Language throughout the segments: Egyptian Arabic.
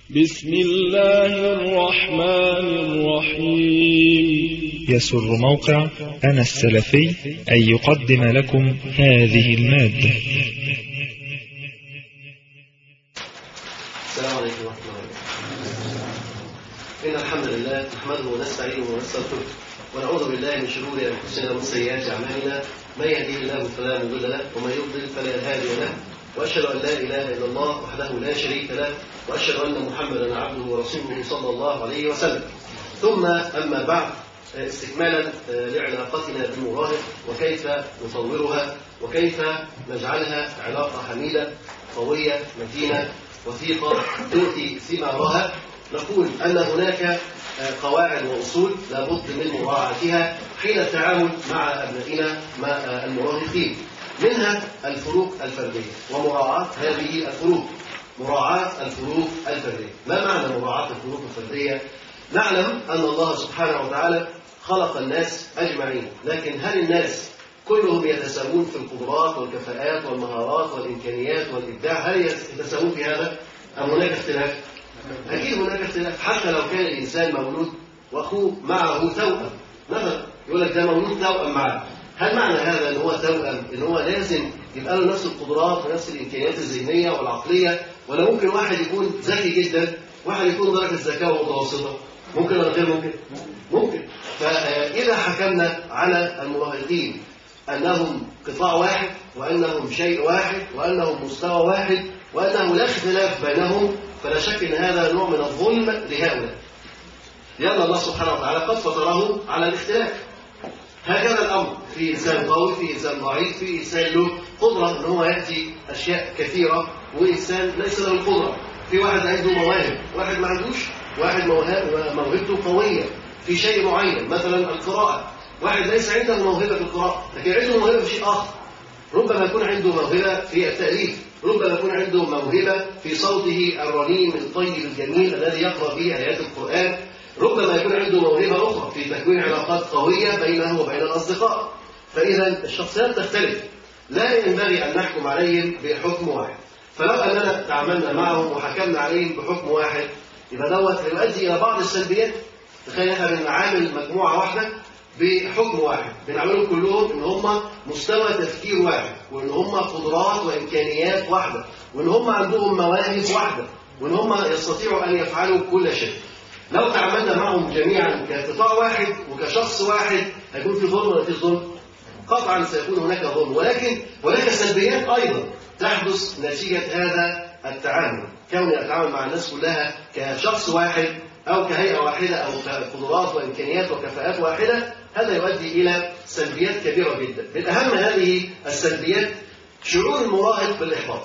بسم الله الرحمن الرحيم يسر موقع أنا السلفي أن يقدم لكم هذه المادة السلام عليكم ورحمة الله وبركاته إن الحمد لله نحمده ونستعينه ونستغفره ونعوذ بالله من شرور أنفسنا ومن سيئات أعمالنا من يهديه الله فلا مضل له ومن يضلل فلا هادي له وأشهد أن لا إله إلا الله وحده لا شريك له وأشهد أن محمدا عبده ورسوله صلى الله عليه وسلم ثم أما بعد استكمالا لعلاقتنا بالمراهق وكيف نطورها وكيف نجعلها علاقة حميدة قوية متينة وثيقة تؤتي ثمارها نقول أن هناك قواعد وأصول لابد من مراعاتها حين التعامل مع أبنائنا مع المراهقين منها الفروق الفردية ومراعاة هذه الفروق مراعاة الفروق الفردية ما معنى مراعاة الفروق الفردية؟ نعلم أن الله سبحانه وتعالى خلق الناس أجمعين لكن هل الناس كلهم يتساوون في القدرات والكفاءات والمهارات والإمكانيات والإبداع هل يتساوون في هذا أم هناك اختلاف؟ أكيد هناك اختلاف حتى لو كان الإنسان مولود وأخوه معه توأم مثلا يقول لك ده مولود توأم معه هل معنى هذا ان هو توأم ان هو لازم يبقى له نفس القدرات ونفس الامكانيات الذهنيه والعقليه ولا ممكن واحد يكون ذكي جدا واحد يكون درجه ذكاء متوسطه ممكن ولا غير ممكن ممكن فاذا حكمنا على المراهقين انهم قطاع واحد وانهم شيء واحد وانهم مستوى واحد وانه لا اختلاف بينهم فلا شك ان هذا نوع من الظلم لهؤلاء لان الله سبحانه وتعالى قد فطره على الاختلاف هكذا الامر في انسان قوي في انسان ضعيف في انسان له قدره ان هو ياتي اشياء كثيره وانسان ليس له القدره في واحد عنده مواهب واحد ما عندوش واحد موهبته قويه في شيء معين مثلا القراءه واحد ليس عنده موهبه في القراءه لكن عنده موهبه في شيء اخر ربما يكون عنده موهبه في التاليف ربما يكون عنده موهبه في صوته الرنيم الطيب الجميل الذي يقرا به ايات القران ربما يكون عنده موهبة أخرى في تكوين علاقات قوية بينه وبين الأصدقاء فإذا الشخصيات تختلف لا ينبغي أن نحكم عليهم بحكم واحد فلو أننا تعاملنا معهم وحكمنا عليهم بحكم واحد يبقى دوت هيؤدي إلى بعض السلبيات تخيل احنا بنعامل مجموعة واحدة بحكم واحد بنعملهم كلهم ان هم مستوى تفكير واحد وان هم قدرات وامكانيات واحده وان هم عندهم مواهب واحده وان هم يستطيعوا ان يفعلوا كل شيء لو تعاملنا معهم جميعا كقطاع واحد وكشخص واحد هيكون في ظلم ولا في ظلم؟ قطعا سيكون هناك ظلم ولكن هناك سلبيات ايضا تحدث نتيجه هذا التعامل كوني اتعامل مع الناس كلها كشخص واحد او كهيئه واحده او كقدرات وامكانيات وكفاءات واحده هذا يؤدي الى سلبيات كبيره جدا من اهم هذه السلبيات شعور المراهق بالاحباط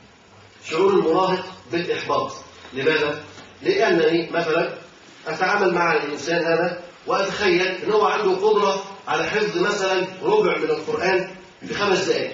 شعور المراهق بالاحباط لماذا؟ لانني مثلا اتعامل مع الانسان هذا واتخيل ان هو عنده قدره على حفظ مثلا ربع من القران في خمس دقائق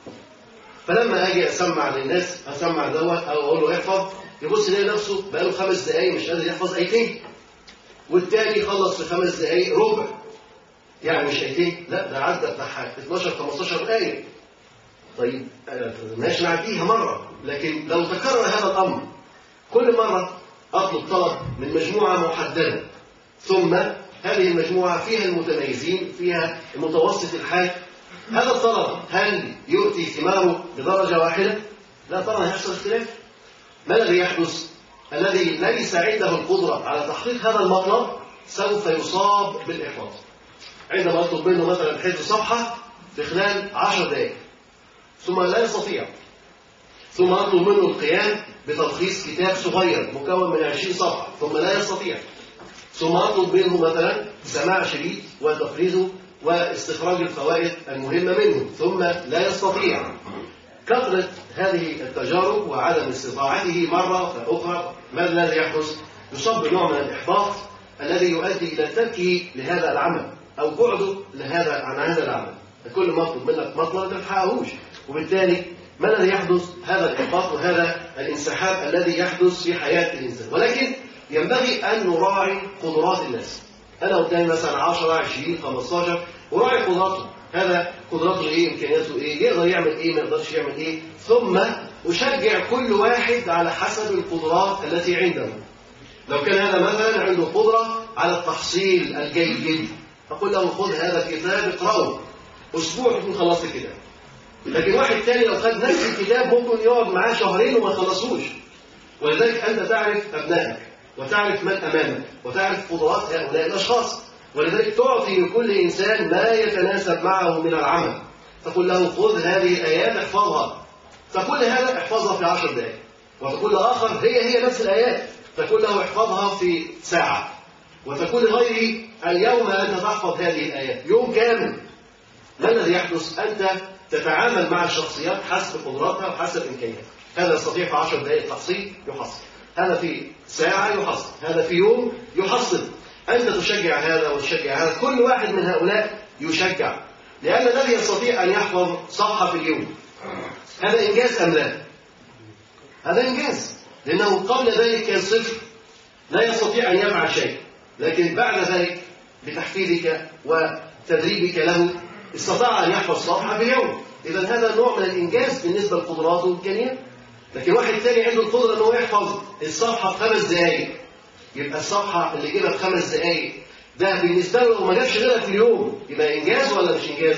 فلما اجي اسمع للناس اسمع دوت او اقول له احفظ يبص يلاقي نفسه بقى له خمس دقائق مش قادر يحفظ ايتين والتاني يخلص في خمس دقائق ربع يعني مش ايتين لا ده عدى بتاع 12 15 دقائق طيب ماشي نعديها مره لكن لو تكرر هذا الامر كل مره أطلب طلب من مجموعة محددة ثم هذه المجموعة فيها المتميزين فيها المتوسط الحال هذا الطلب هل يؤتي ثماره بدرجة واحدة؟ لا طبعا هيحصل اختلاف ما الذي يحدث؟ الذي ليس عنده القدرة على تحقيق هذا المطلب سوف يصاب بالإحباط عندما أطلب منه مثلا حفظ صفحة في خلال عشر دقائق ثم لا يستطيع ثم أطلب منه القيام بتلخيص كتاب صغير مكون من 20 صفحة ثم لا يستطيع ثم أطلب منه مثلا سماع شريط وتفريزه واستخراج الفوائد المهمة منه ثم لا يستطيع كثرة هذه التجارب وعدم استطاعته مرة أخرى ما الذي يحدث؟ يصاب بنوع من الإحباط الذي يؤدي إلى تركه لهذا العمل أو بعده لهذا عن هذا العمل كل ما أطلب منك مطلب ما تحققهوش وبالتالي ما الذي يحدث هذا الإحباط وهذا الانسحاب الذي يحدث في حياة الإنسان ولكن ينبغي أن نراعي قدرات الناس أنا قدامي مثلا 10 20 15 وراعي قدراته هذا قدراته إيه إمكانياته إيه يقدر يعمل إيه ما يقدرش يعمل إيه ثم أشجع كل واحد على حسب القدرات التي عنده لو كان هذا مثلا عنده قدرة على التحصيل الجيد جدا أقول له خذ هذا الكتاب اقرأه أسبوع تكون خلصت الكتاب لكن واحد تاني لو خد نفس الكتاب ممكن يقعد معاه شهرين وما يخلصوش ولذلك أنت تعرف أبنائك وتعرف من أمامك وتعرف قدرات هؤلاء الأشخاص ولذلك تعطي لكل إنسان ما يتناسب معه من العمل تقول له خذ هذه الآيات احفظها تقول هذا احفظها في عشر دقائق وتقول لآخر هي هي نفس الآيات تقول له احفظها في ساعة وتقول لغيره اليوم أنت تحفظ هذه الآيات يوم كامل ما الذي يحدث؟ أنت تتعامل مع الشخصيات حسب قدراتها وحسب إمكانياتها هذا يستطيع في عشر دقائق تحصيل يحصل هذا في ساعة يحصل هذا في يوم يحصل أنت تشجع هذا وتشجع هذا كل واحد من هؤلاء يشجع لأن الذي يستطيع أن يحفظ صفحة في اليوم هذا إنجاز أم لا؟ هذا إنجاز لأنه قبل ذلك كان صفر لا يستطيع أن يفعل شيء لكن بعد ذلك بتحفيزك وتدريبك له استطاع أن يحفظ صفحة في اليوم إذا هذا نوع من الإنجاز بالنسبة لقدراته وإمكانياته لكن واحد ثاني عنده القدرة أنه يحفظ الصفحة في خمس دقائق يبقى الصفحة اللي جابها في خمس دقائق ده بالنسبة له لو ما جابش غيرها في اليوم يبقى إنجاز ولا مش إنجاز؟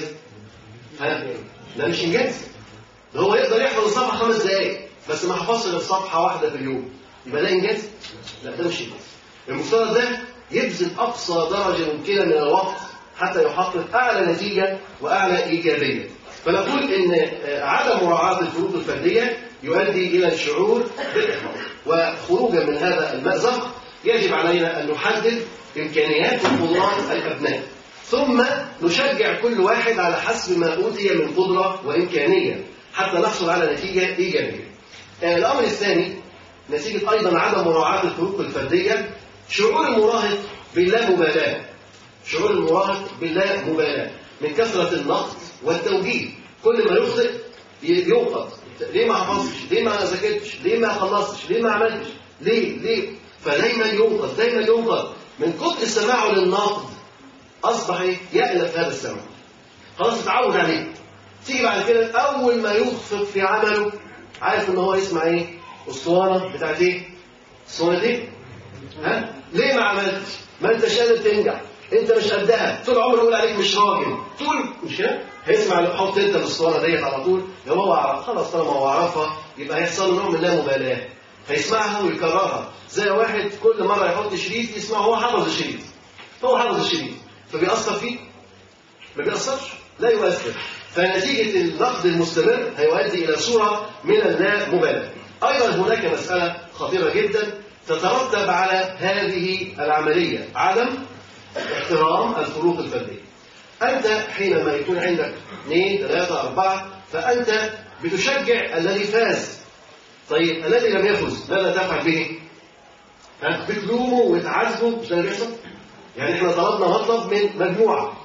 ها؟ لا مش إنجاز ده هو يقدر يحفظ الصفحة خمس دقائق بس ما حفظش غير صفحة واحدة في اليوم يبقى ده إنجاز؟ لا ده مش إنجاز المفترض ده يبذل أقصى درجة ممكنة من الوقت حتى يحقق أعلى نتيجة وأعلى إيجابية فنقول إن عدم مراعاة الفروق الفردية يؤدي إلى الشعور بالإحباط وخروجا من هذا المأزق يجب علينا أن نحدد إمكانيات وقدرات الأبناء ثم نشجع كل واحد على حسب ما أوتي من قدرة وإمكانية حتى نحصل على نتيجة إيجابية الأمر الثاني نتيجة أيضا عدم مراعاة الفروق الفردية شعور المراهق باللامبالاة شعور المراهق باللامبالاة من كثرة النقد والتوجيه كل ما يخطئ يوقظ ليه ما حفظتش ليه ما ذاكرتش ليه ما خلصتش ليه ما عملتش ليه ليه فدايما يوقظ دايما يوقظ من كتر سماعه للنقد اصبح يألف هذا السمع خلاص اتعود عليه تيجي بعد كده اول ما يخفق في عمله عارف ان هو يسمع ايه اسطوانه بتاعت ايه اسطوانه ايه ها ليه ما عملتش ما انتش قادر تنجح انت مش قدها طول عمره يقول عليك مش راجل طول مش كده هيسمع حط انت الاسطوانه ديت على طول يا هو اعرف خلاص طالما هو عرفها يبقى هيحصل له نوع من اللامبالاه هيسمعها ويكررها زي واحد كل مره يحط شريط يسمع هو حفظ الشريط هو حفظ الشريط فبيأثر فيه ما بيأثرش لا يؤثر فنتيجة النقد المستمر هيؤدي إلى صورة من اللامبالاة أيضا هناك مسألة خطيرة جدا تترتب على هذه العملية عدم احترام الفروق الفردية أنت حينما يكون عندك اثنين ثلاثة أربعة فأنت بتشجع الذي فاز طيب الذي لم يفز ماذا تفعل به؟ ها بتلومه وتعذبه مش ده اللي بيحصل؟ يعني احنا طلبنا مطلب من مجموعة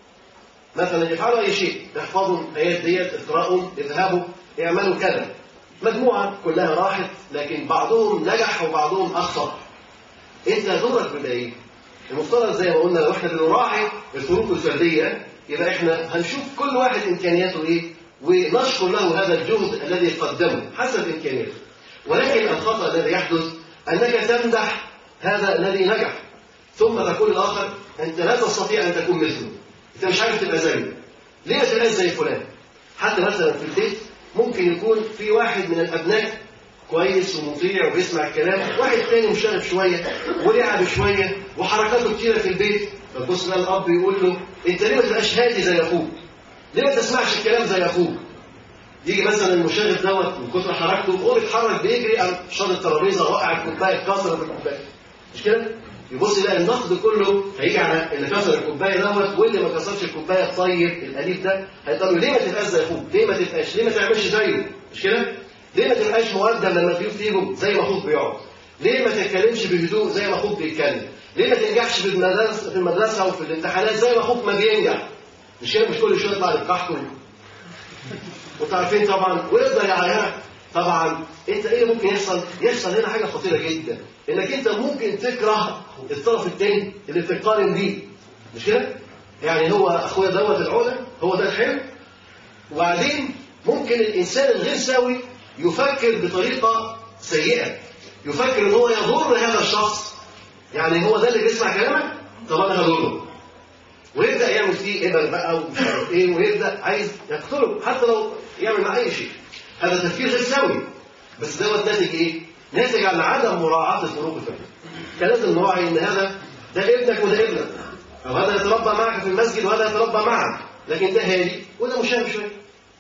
مثلا افعلوا أي شيء احفظوا الآيات ديت اقرأوا اذهبوا اعملوا كذا مجموعة كلها راحت لكن بعضهم نجح وبعضهم أخطأ أنت دورك بيبقى إيه؟ المفترض زي ما قلنا لو احنا بنراعي الفروق الفردية يبقى احنا هنشوف كل واحد إمكانياته إيه ونشكر له هذا الجهد الذي قدمه حسب إمكانياته ولكن الخطأ الذي يحدث أنك تمدح هذا الذي نجح ثم تقول الآخر أنت لا تستطيع أن تكون مثله أنت مش عارف تبقى زيه ليه ما تبقاش زي فلان حتى مثلا في البيت ممكن يكون في واحد من الأبناء كويس ومطيع وبيسمع الكلام واحد تاني مشاغب شوية ولعب شوية وحركاته كتيرة في البيت فتبص بقى الأب يقول له أنت ليه ما تبقاش هادي زي أخوك؟ ليه ما تسمعش الكلام زي أخوك؟ يجي مثلا المشاغب دوت من كتر حركته هو بيتحرك بيجري قام شاط الترابيزه وقع الكوبايه اتكسر بالكوبايه مش كده؟ يبص يلاقي النقد كله هيجي على اللي كسر الكوبايه دوت واللي ما كسرش الكوبايه الطيب الاليف ده هيقول له ليه ما تبقاش زي اخوك؟ ليه ما تبقاش؟ ليه ما تعملش زيه؟ مش كده؟ ليه ما تبقاش مؤدب لما الضيوف يجوا زي ما اخوك بيقعد؟ ليه ما تتكلمش بهدوء زي ما اخوك بيتكلم؟ ليه ما تنجحش في المدرسه في المدرسه وفي الامتحانات زي ما اخوك ما بينجح؟ مش كده مش كل شويه يطلع للقحط وانتوا عارفين طبعا ويقدر يعايرك طبعا انت ايه اللي ممكن يحصل؟ يحصل هنا حاجه خطيره جدا انك انت ممكن تكره الطرف الثاني اللي بتقارن بيه مش كده؟ يعني هو اخويا دوت العقده هو ده الحلم وبعدين ممكن الانسان الغير سوي يفكر بطريقة سيئة يفكر ان هو يضر هذا الشخص يعني هو ده اللي بيسمع كلامك طب انا هضره ويبدا يعمل فيه ابر بقى ومش عارف ايه ويبدا عايز يقتله حتى لو يعمل معاه اي شيء هذا تفكير غير سوي بس دوت ناتج ايه؟ ناتج عن عدم مراعاه الفروق الفرديه كان لازم نراعي ان هذا ده ابنك وده ابنك او هذا يتربى معك في المسجد وهذا يتربى معك لكن ده هادي وده مشاغب شويه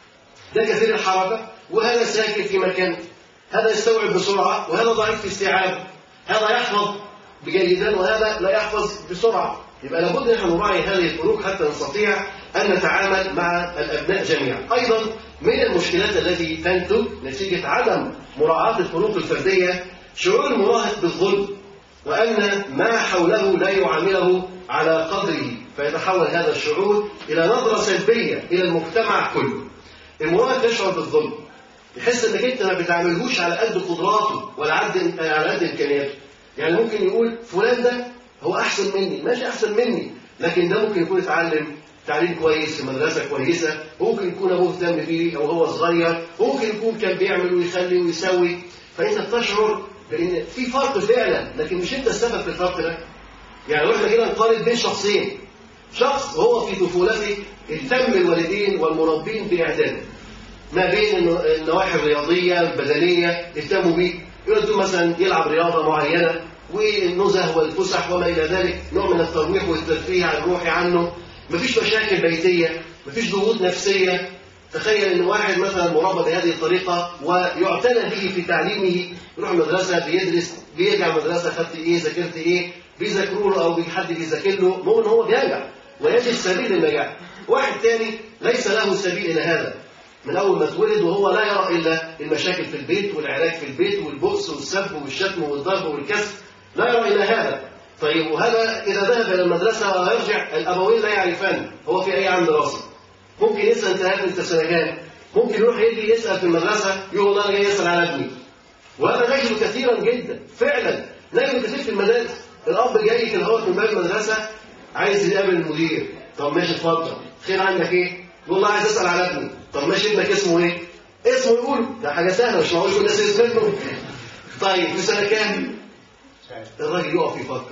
ده كثير الحركه وهذا ساكت في مكانه هذا يستوعب بسرعه وهذا ضعيف في استيعاب هذا يحفظ بجيدا وهذا لا يحفظ بسرعه يبقى لابد ان احنا نراعي هذه الفروق حتى نستطيع ان نتعامل مع الابناء جميعا. ايضا من المشكلات التي تنتج نتيجه عدم مراعاه الفروق الفرديه شعور المراهق بالظلم وان ما حوله لا يعامله على قدره فيتحول هذا الشعور الى نظره سلبيه الى المجتمع كله. المراهق يشعر بالظلم يحس انك انت ما بتعاملهوش على قد قدراته ولا قد على قد امكانياته. يعني ممكن يقول فلان ده هو احسن مني ماشي احسن مني لكن ده ممكن يكون اتعلم تعليم كويس في مدرسه كويسه ممكن يكون ابوه اهتم بيه او هو صغير ممكن يكون كان بيعمل ويخلي ويسوي فانت بتشعر بان في فرق فعلا لكن مش انت السبب في الفرق ده يعني لو احنا كده نقارن بين شخصين شخص هو في طفولته اهتم الوالدين والمربين باعداده ما بين النواحي الرياضيه البدنيه اهتموا بيه يقول مثلا يلعب رياضه معينه والنزه والفسح وما الى ذلك نوع من الترويح والترفيه عن الروح عنه مفيش مشاكل بيتيه مفيش ضغوط نفسيه تخيل ان واحد مثلا مربى بهذه الطريقه ويعتنى به في تعليمه يروح المدرسه بيدرس بيرجع المدرسه خدت ايه ذاكرت ايه بيذاكروا له او حد بيذاكر له المهم ان هو بينجح ويجد سبيل النجاح واحد تاني ليس له سبيل الى هذا من اول ما اتولد وهو لا يرى الا المشاكل في البيت والعلاج في البيت والبؤس والسب والشتم والضرب والكسر لا يرى إلى هذا طيب وهذا إذا ذهب إلى المدرسة ويرجع الأبوين لا يعرفان هو في أي عام دراسي ممكن يسأل أنت هل أنت سنة كام ممكن يروح يجي يسأل في المدرسة يقول أنا جاي يسأل على ابني وهذا نجد كثيرا جدا فعلا نجد كثير في المدارس الأب جاي كده هو من باب المدرسة عايز يقابل المدير طب ماشي اتفضل خير عندك إيه؟ يقول له عايز أسأل على ابني طب ماشي ابنك اسمه إيه؟ اسمه يقول ده حاجة سهلة مش معقول كل الناس يسمعوا طيب في سنة كام؟ الراجل يقف يفكر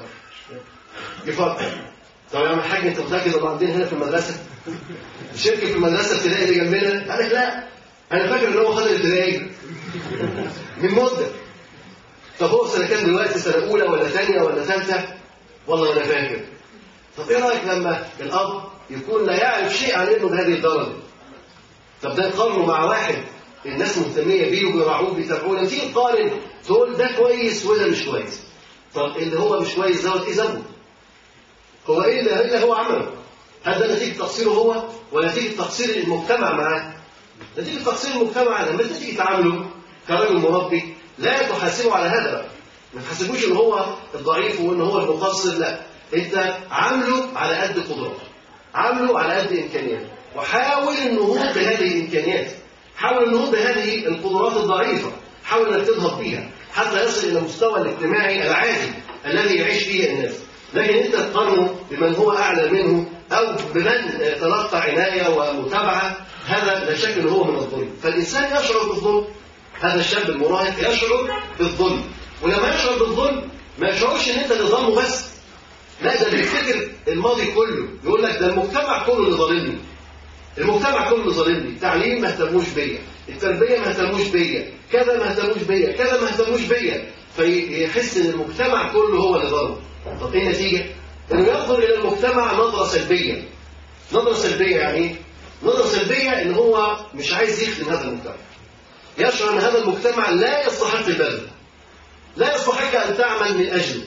يفكر طب يا عم الحاج انت متاكد ان عندنا هنا في المدرسه شركه في المدرسه الابتدائيه اللي جنبنا قال لك لا انا فاكر ان هو خد الابتدائي من مده طب هو سنه كام دلوقتي سنه اولى ولا ثانيه ولا ثالثه والله انا فاكر طب ايه رايك لما الاب يكون لا يعرف شيء عن ابنه بهذه الدرجه طب ده نقارنه مع واحد الناس مهتميه بيه وبيراعوه بيتابعوه لما تيجي تقارن تقول ده كويس وده مش كويس طب اللي هو مش كويس دوت ايه ذنبه؟ هو ايه اللي, اللي هو عمله؟ هل ده نتيجه تقصيره هو ولا نتيجه تقصير المجتمع معاه؟ نتيجه تقصير المجتمع لما انت تيجي تعامله كراجل مربي لا تحاسبه على هذا بقى ما تحاسبوش ان هو الضعيف وان هو المقصر لا انت عامله على قد قدراته عامله على قد امكانياته وحاول النهوض بهذه الامكانيات حاول النهوض بهذه القدرات الضعيفه حاول انك تنهض بيها حتى يصل الى المستوى الاجتماعي العادي الذي يعيش فيه الناس لكن انت تقارنه بمن هو اعلى منه او بمن تلقى عنايه ومتابعه هذا لا شك انه هو من الظلم فالانسان يشعر بالظلم هذا الشاب المراهق يشعر بالظلم ولما يشعر بالظلم ما يشعرش ان انت اللي ظلمه بس لا ده بيفتكر الماضي كله يقول لك ده المجتمع كله اللي ظالمني المجتمع كله ظالمني التعليم ما اهتموش بيا التربيه ما اهتموش بيا كذا ما اهتموش بيا كذا ما اهتموش بيا فيحس ان المجتمع كله هو اللي ظلمه طب ايه النتيجه انه ينظر الى المجتمع نظره سلبيه نظره سلبيه يعني ايه نظره سلبيه ان هو مش عايز يخدم هذا المجتمع يشعر ان هذا المجتمع لا يستحق البذل لا يستحق ان تعمل من اجله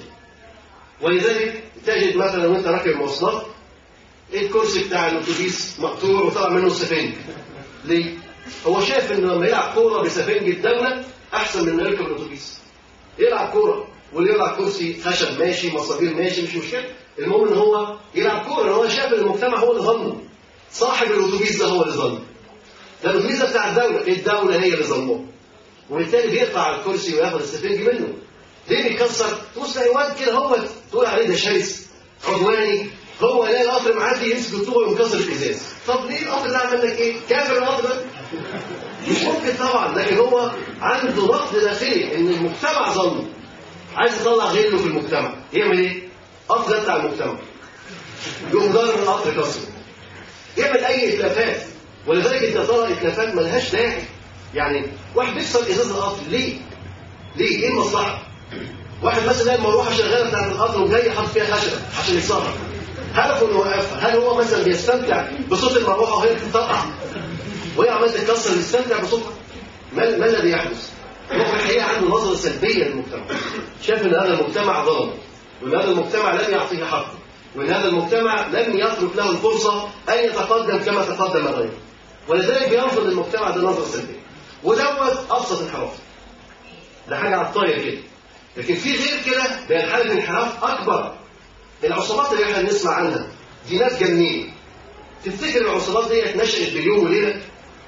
ولذلك تجد مثلا وانت راكب مواصلات الكرسي بتاع الاتوبيس مقطوع وطلع منه سفنج ليه؟ هو شايف ان لما يلعب كوره بسفنج الدوله احسن من انه يركب الاتوبيس يلعب كوره واللي يلعب كرسي خشب ماشي مصابير ماشي مش مشكله المهم ان هو يلعب كوره هو شايف ان المجتمع هو اللي ظلمه صاحب الاتوبيس ده هو اللي ظلمه ده الاتوبيس ده بتاع الدوله الدوله هي اللي ظلمه وبالتالي بيقطع الكرسي وياخد السفنج منه ليه بيكسر تبص تلاقي واد كده هو تقول عليه ده شرس عدواني هو لا القطر معدي يمسك الطوبه وينكسر الازاز طب ليه القطر ده عمل لك ايه؟ كافر القطر ده مش ممكن طبعا لكن هو عنده ضغط داخلي ان المجتمع ظلمه عايز يطلع غله في المجتمع يعمل ايه؟ قطر بتاع المجتمع يقوم ضارب القطر كسر يعمل اي اتلافات ولذلك انت ترى اتلافات ملهاش داعي يعني واحد بيكسر ازاز القطر ليه؟ ليه؟ ايه المصلحه؟ واحد مثلا المروحه شغاله بتاعت القطر وجاي حاطط فيها خشبه عشان يكسرها هدفه انه يوقفها هل هو مثلا بيستمتع بصوت المروحه وهي بتطلع وهي عماله تتكسر يستمتع بصوتها ما, ما الذي يحدث؟ هو في الحقيقه عنده نظره سلبيه للمجتمع شايف ان هذا المجتمع ظلم وان هذا المجتمع لم يعطيه حقه وان هذا المجتمع لم يترك له الفرصه ان يتقدم كما تقدم غيره ولذلك بينفض المجتمع ده نظره سلبيه ودوت ابسط انحراف ده حاجه على الطاير كده لكن في غير كده بينحرف انحراف اكبر العصابات اللي احنا بنسمع عنها دي ناس جنين تفتكر العصابات ديت نشأت باليوم وليله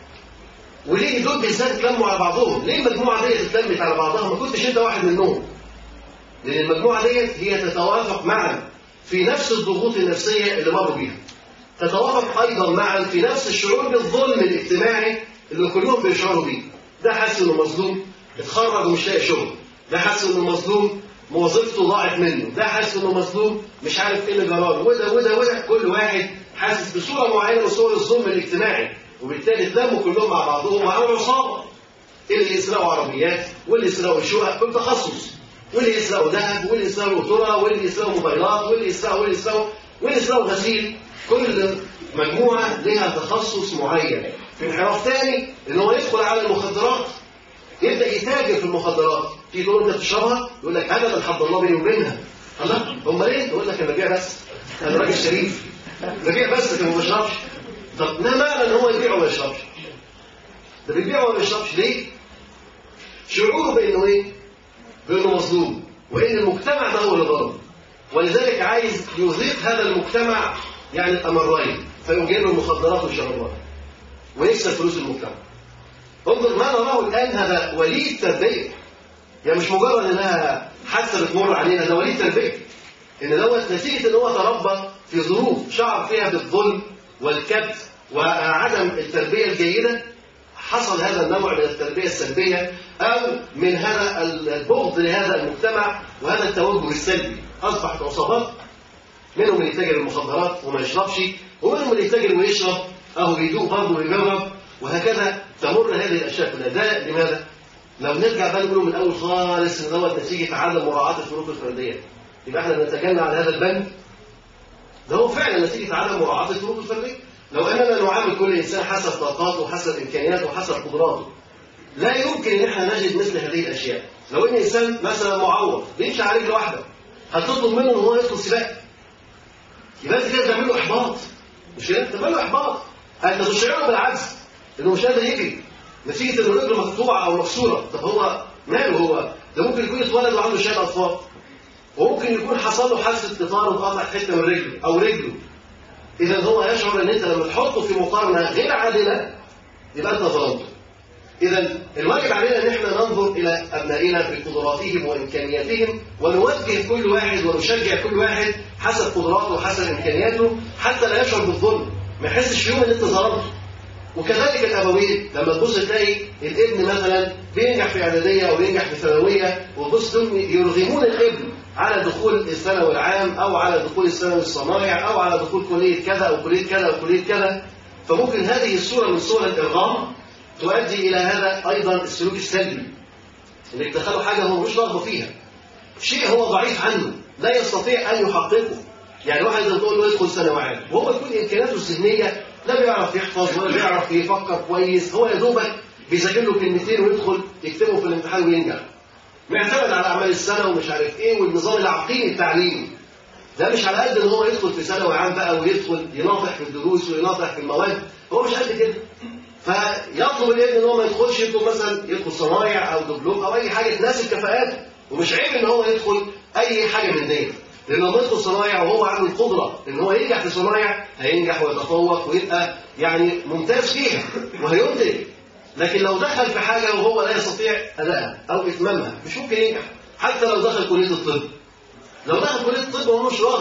وليه دول بالذات اتلموا على بعضهم؟ ليه المجموعه ديت اتلمت على بعضها؟ ما كنتش انت واحد منهم. لان المجموعه ديت هي تتوافق معا في نفس الضغوط النفسيه اللي مروا بيها. تتوافق ايضا معا في نفس الشعور بالظلم الاجتماعي اللي كلهم بيشعروا بيه. ده حاسس انه مظلوم اتخرج ومش لاقي شغل. ده حاسس انه مظلوم وظيفته ضاعت منه. ده حاسس انه مظلوم مش عارف ايه اللي جراله وده وده وده كل واحد حاسس بصوره معينه من صور الظلم الاجتماعي. وبالتالي اتلموا كلهم مع بعضهم وعملوا عصابه اللي يسرقوا عربيات واللي يسرقوا شقق كل تخصص واللي يسرقوا ذهب واللي يسرقوا ترى واللي يسرقوا موبايلات واللي يسرقوا واللي يسرقوا واللي يسرقوا غسيل كل مجموعه لها تخصص معين في انحراف ثاني ان هو يدخل على المخدرات يبدا يتاجر في المخدرات تيجي تقول انت بتشربها يقول لك ابدا حد الله بيني وبينها الله امال ايه؟ يقول لك انا ببيع بس انا راجل شريف ببيع بس لكن ما بشربش طب ما معنى ان هو يبيع وما يشربش ده بيبيع وما يشربش ليه شعوره بانه ايه بانه مظلوم وان المجتمع ده هو اللي ظلم ولذلك عايز يذيق هذا المجتمع يعني الامرين فيقوم جايب له المخدرات والشرابات ويكسب فلوس المجتمع انظر ما نراه الان هذا وليد تربيه يعني مش مجرد انها حادثه بتمر علينا ده وليد تربيه ان دوت نتيجه ان هو تربى في ظروف شعر فيها بالظلم والكبت وعدم التربية الجيدة حصل هذا النوع من التربية السلبية أو من هذا البغض لهذا المجتمع وهذا التوجه السلبي أصبحت عصابات منهم اللي يتاجر المخدرات وما يشربش ومنهم اللي يتاجر ويشرب أو بيدوق برضه ويجرب وهكذا تمر هذه الأشياء كلها ده لماذا؟ لو نرجع بقى نقوله من الأول خالص إن دوت نتيجة عدم مراعاة الفروق الفردية يبقى احنا نتجنى على هذا البند ده هو فعلا نتيجة عدم مراعاة الفروق الفردية لو أننا نعامل كل إنسان حسب طاقاته وحسب إمكانياته وحسب قدراته لا يمكن أن احنا نجد مثل هذه الأشياء لو أن إنسان مثلا معوض بيمشي على رجل واحدة هتطلب منه أن هو يدخل سباق يبقى أنت كده تعمل له إحباط مش كده؟ تعمل له إحباط أنت تشعره بالعجز إنه مش قادر يجري نتيجة إن رجله مقطوعة أو مكسورة طب هو ماله هو؟ ده ممكن يكون اتولد وعنده شلل أطفال وممكن يكون حصل له حادثة قطار وقطع حتة من رجله أو رجله إذا هو يشعر أن أنت لما تحطه في مقارنة غير عادلة يبقى أنت ظلمته. إذا الواجب علينا أن احنا ننظر إلى أبنائنا في قدراتهم وإمكانياتهم ونوجه كل واحد ونشجع كل واحد حسب قدراته وحسب إمكانياته حتى لا يشعر بالظلم ما يحسش في يوم أن أنت ظلمته. وكذلك الأبوين لما تبص تلاقي الابن مثلا بينجح في إعدادية أو بينجح في ثانوية وتبص يرغمون الابن على دخول الثانوي العام او على دخول الثانوي الصنايع او على دخول كليه كذا او كليه كذا او كليه كذا فممكن هذه الصوره من صور الارغام تؤدي الى هذا ايضا السلوك السلبي انك تدخله حاجه هو مش رغبه فيها شيء هو ضعيف عنه لا يستطيع ان يحققه يعني واحد تقول له يدخل ثانوي عام وهو يكون امكانياته الذهنيه لا بيعرف يحفظ ولا بيعرف يفكر كويس هو يا دوبك بيذاكر له كلمتين ويدخل يكتبه في الامتحان وينجح معتمد على اعمال السنه ومش عارف ايه والنظام العقيمي التعليمي ده مش على قد ان هو يدخل في ثانوي عام بقى ويدخل يناطح في الدروس ويناطح في المواد هو مش قد كده فيطلب الابن ان هو ما يدخلش يدخل مثلا يدخل صنايع او دبلوم او اي حاجه تناسب كفاءاته ومش عيب ان هو يدخل اي حاجه من دي لان لما يدخل صنايع وهو عنده القدره ان هو ينجح في صنايع هينجح ويتفوق ويبقى يعني ممتاز فيها وهينتج لكن لو دخل في حاجة وهو لا يستطيع أدائها أو إتمامها مش ممكن ينجح حتى لو دخل كلية الطب لو دخل كلية الطب وهو مش رغبة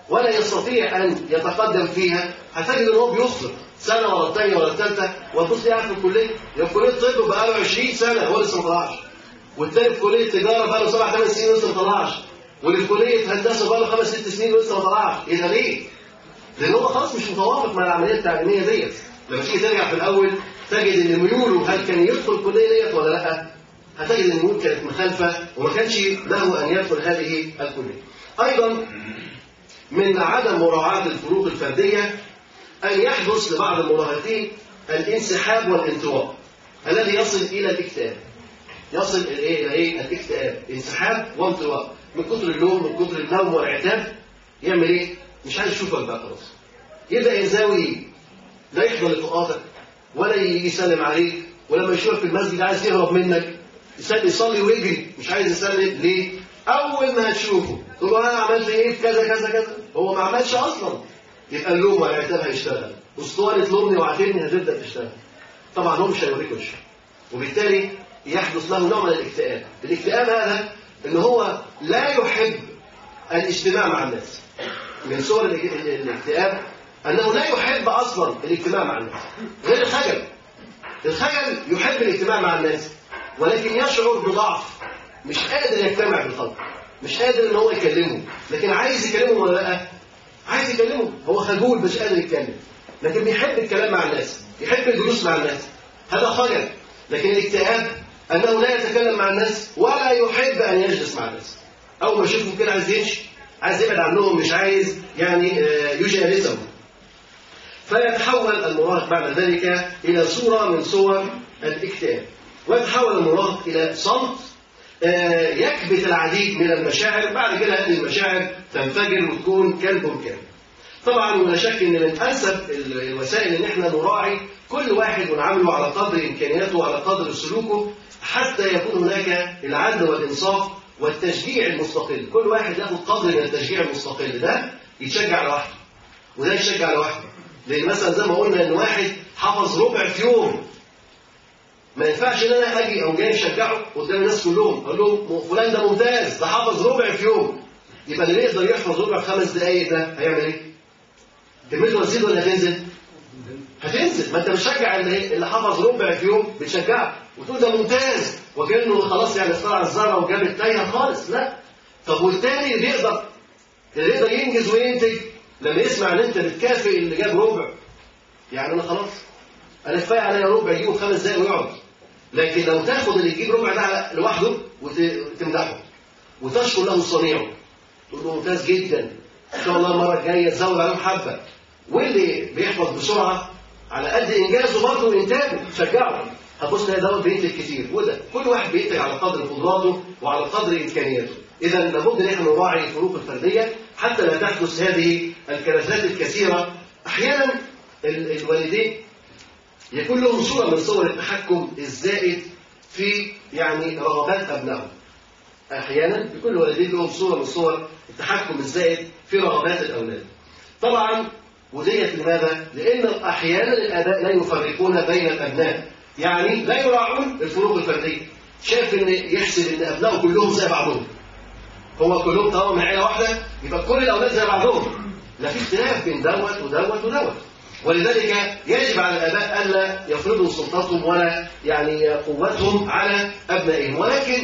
ولا يستطيع أن يتقدم فيها هتجد إن هو بيخطئ سنة ولا الثانية ولا الثالثة وتبص قاعد في الكلية يبقى في كلية طب بقى له 20 سنة هو لسه ما طلعش والتاني في كلية تجارة بقى له سبع ثمان سنين ولسه ما طلعش واللي في كلية هندسة بقى له خمس ست سنين ولسه ما طلعش إيه ده ليه؟ لأن هو خلاص مش متوافق مع العملية التعليمية ديت لما تيجي ترجع في الأول تجد إن ميوله هل كان يدخل الكلية ديت ولا لأ؟ هتجد إن الميول كانت مخالفة وما كانش له أن يدخل هذه الكلية. أيضا من عدم مراعاة الفروق الفردية أن يحدث لبعض المراهقين الانسحاب والانطواء الذي يصل إلى الاكتئاب يصل إلى إيه؟ إلى إيه؟ الاكتئاب انسحاب وانطواء من كتر اللوم من كتر النوم والعتاب يعمل إيه؟ مش عايز يشوفك بقى خلاص يبدأ ينزوي لا يحضر لقاءاتك ولا يسلم عليك ولما يشوفك في المسجد عايز يهرب منك يصلي يصلي ويجري مش عايز يسلم ليه؟ أول ما هتشوفه تقول له أنا عملت إيه في كذا كذا كذا هو ما عملش أصلا يبقى اللوم والعتاب هيشتغل اسطوانه لومني وعاتبني هتبدا تشتغل طبعا هو مش هيوريك وشه وبالتالي يحدث له نوع من الاكتئاب الاكتئاب هذا ان هو لا يحب الاجتماع مع الناس من صور الاك- ال- الاكتئاب انه لا يحب اصلا الاجتماع مع الناس غير الخجل الخجل يحب الاجتماع مع الناس ولكن يشعر بضعف مش قادر يجتمع بالخلق مش قادر ان هو يكلمه لكن عايز يكلمه ولا لا عايز يكلمه هو خجول مش قادر يتكلم لكن بيحب الكلام مع الناس يحب الجلوس مع الناس هذا خجل لكن الاكتئاب انه لا يتكلم مع الناس ولا يحب ان يجلس مع الناس اول ما يشوفهم كده عايز يمشي عايز يبعد عنهم مش عايز يعني آه، يجالسهم فيتحول المراهق بعد ذلك الى صوره من صور الاكتئاب ويتحول المراهق الى صمت آه، يكبت العديد من المشاعر بعد كده هذه المشاعر تنفجر وتكون كالبركان كامل طبعا ولا شك ان من انسب ال- الوسائل ان احنا نراعي كل واحد ونعامله على قدر امكانياته وعلى قدر سلوكه حتى يكون هناك العدل والانصاف والتشجيع المستقل كل واحد ياخد قدر من التشجيع المستقل ده يتشجع لوحده وده يشجع لوحده لان مثلا زي ما قلنا ان واحد حفظ ربع في يوم ما ينفعش ان انا اجي او جاي اشجعه قدام الناس كلهم اقول لهم فلان ده ممتاز ده حفظ ربع في يوم يبقى اللي يقدر يحفظ ربع في خمس دقائق ده هيعمل ايه؟ كميته هتزيد ولا هتنزل؟ هتنزل ما انت بتشجع اللي اللي حفظ ربع في يوم بتشجعه وتقول ده ممتاز وكانه خلاص يعني اخترع الذره وجاب التايه خالص لا طب والتاني اللي يقدر اللي يقدر ينجز وينتج لما يسمع ان انت بتكافئ اللي جاب ربع يعني انا خلاص انا كفايه عليا ربع يجيبه خمس دقايق ويقعد لكن لو تاخد اللي يجيب ربع ده لوحده وت- وتمدحه وتشكر له صنيعه تقول له ممتاز جدا ان شاء الله المره الجايه تزود عليهم حبه واللي بيحفظ بسرعه على قد انجازه برضه وانتاجه شجعه هتبص تلاقي دوت بينتج كتير وده كل واحد بينتج على قدر قدراته وعلى قدر امكانياته اذا لابد ان احنا نراعي الفروق الفرديه حتى لا تحدث هذه الكارثات الكثيره احيانا ال- الوالدين يكون لهم صوره من صور التحكم الزائد في يعني رغبات ابنائهم احيانا يكون الوالدين لهم صوره من صور التحكم الزائد في رغبات الاولاد طبعا وديت لماذا؟ لان احيانا الاباء لا يفرقون بين الابناء يعني لا يراعون الفروق الفرديه شايف ان يحسب ان ابنائه كلهم زي بعضهم هو كلهم طالما من عيله واحده يبقى كل الاولاد زي بعضهم لا في اختلاف بين دوت ودوت ودوت ولذلك يجب على الاباء الا يفرضوا سلطتهم ولا يعني قوتهم على ابنائهم ولكن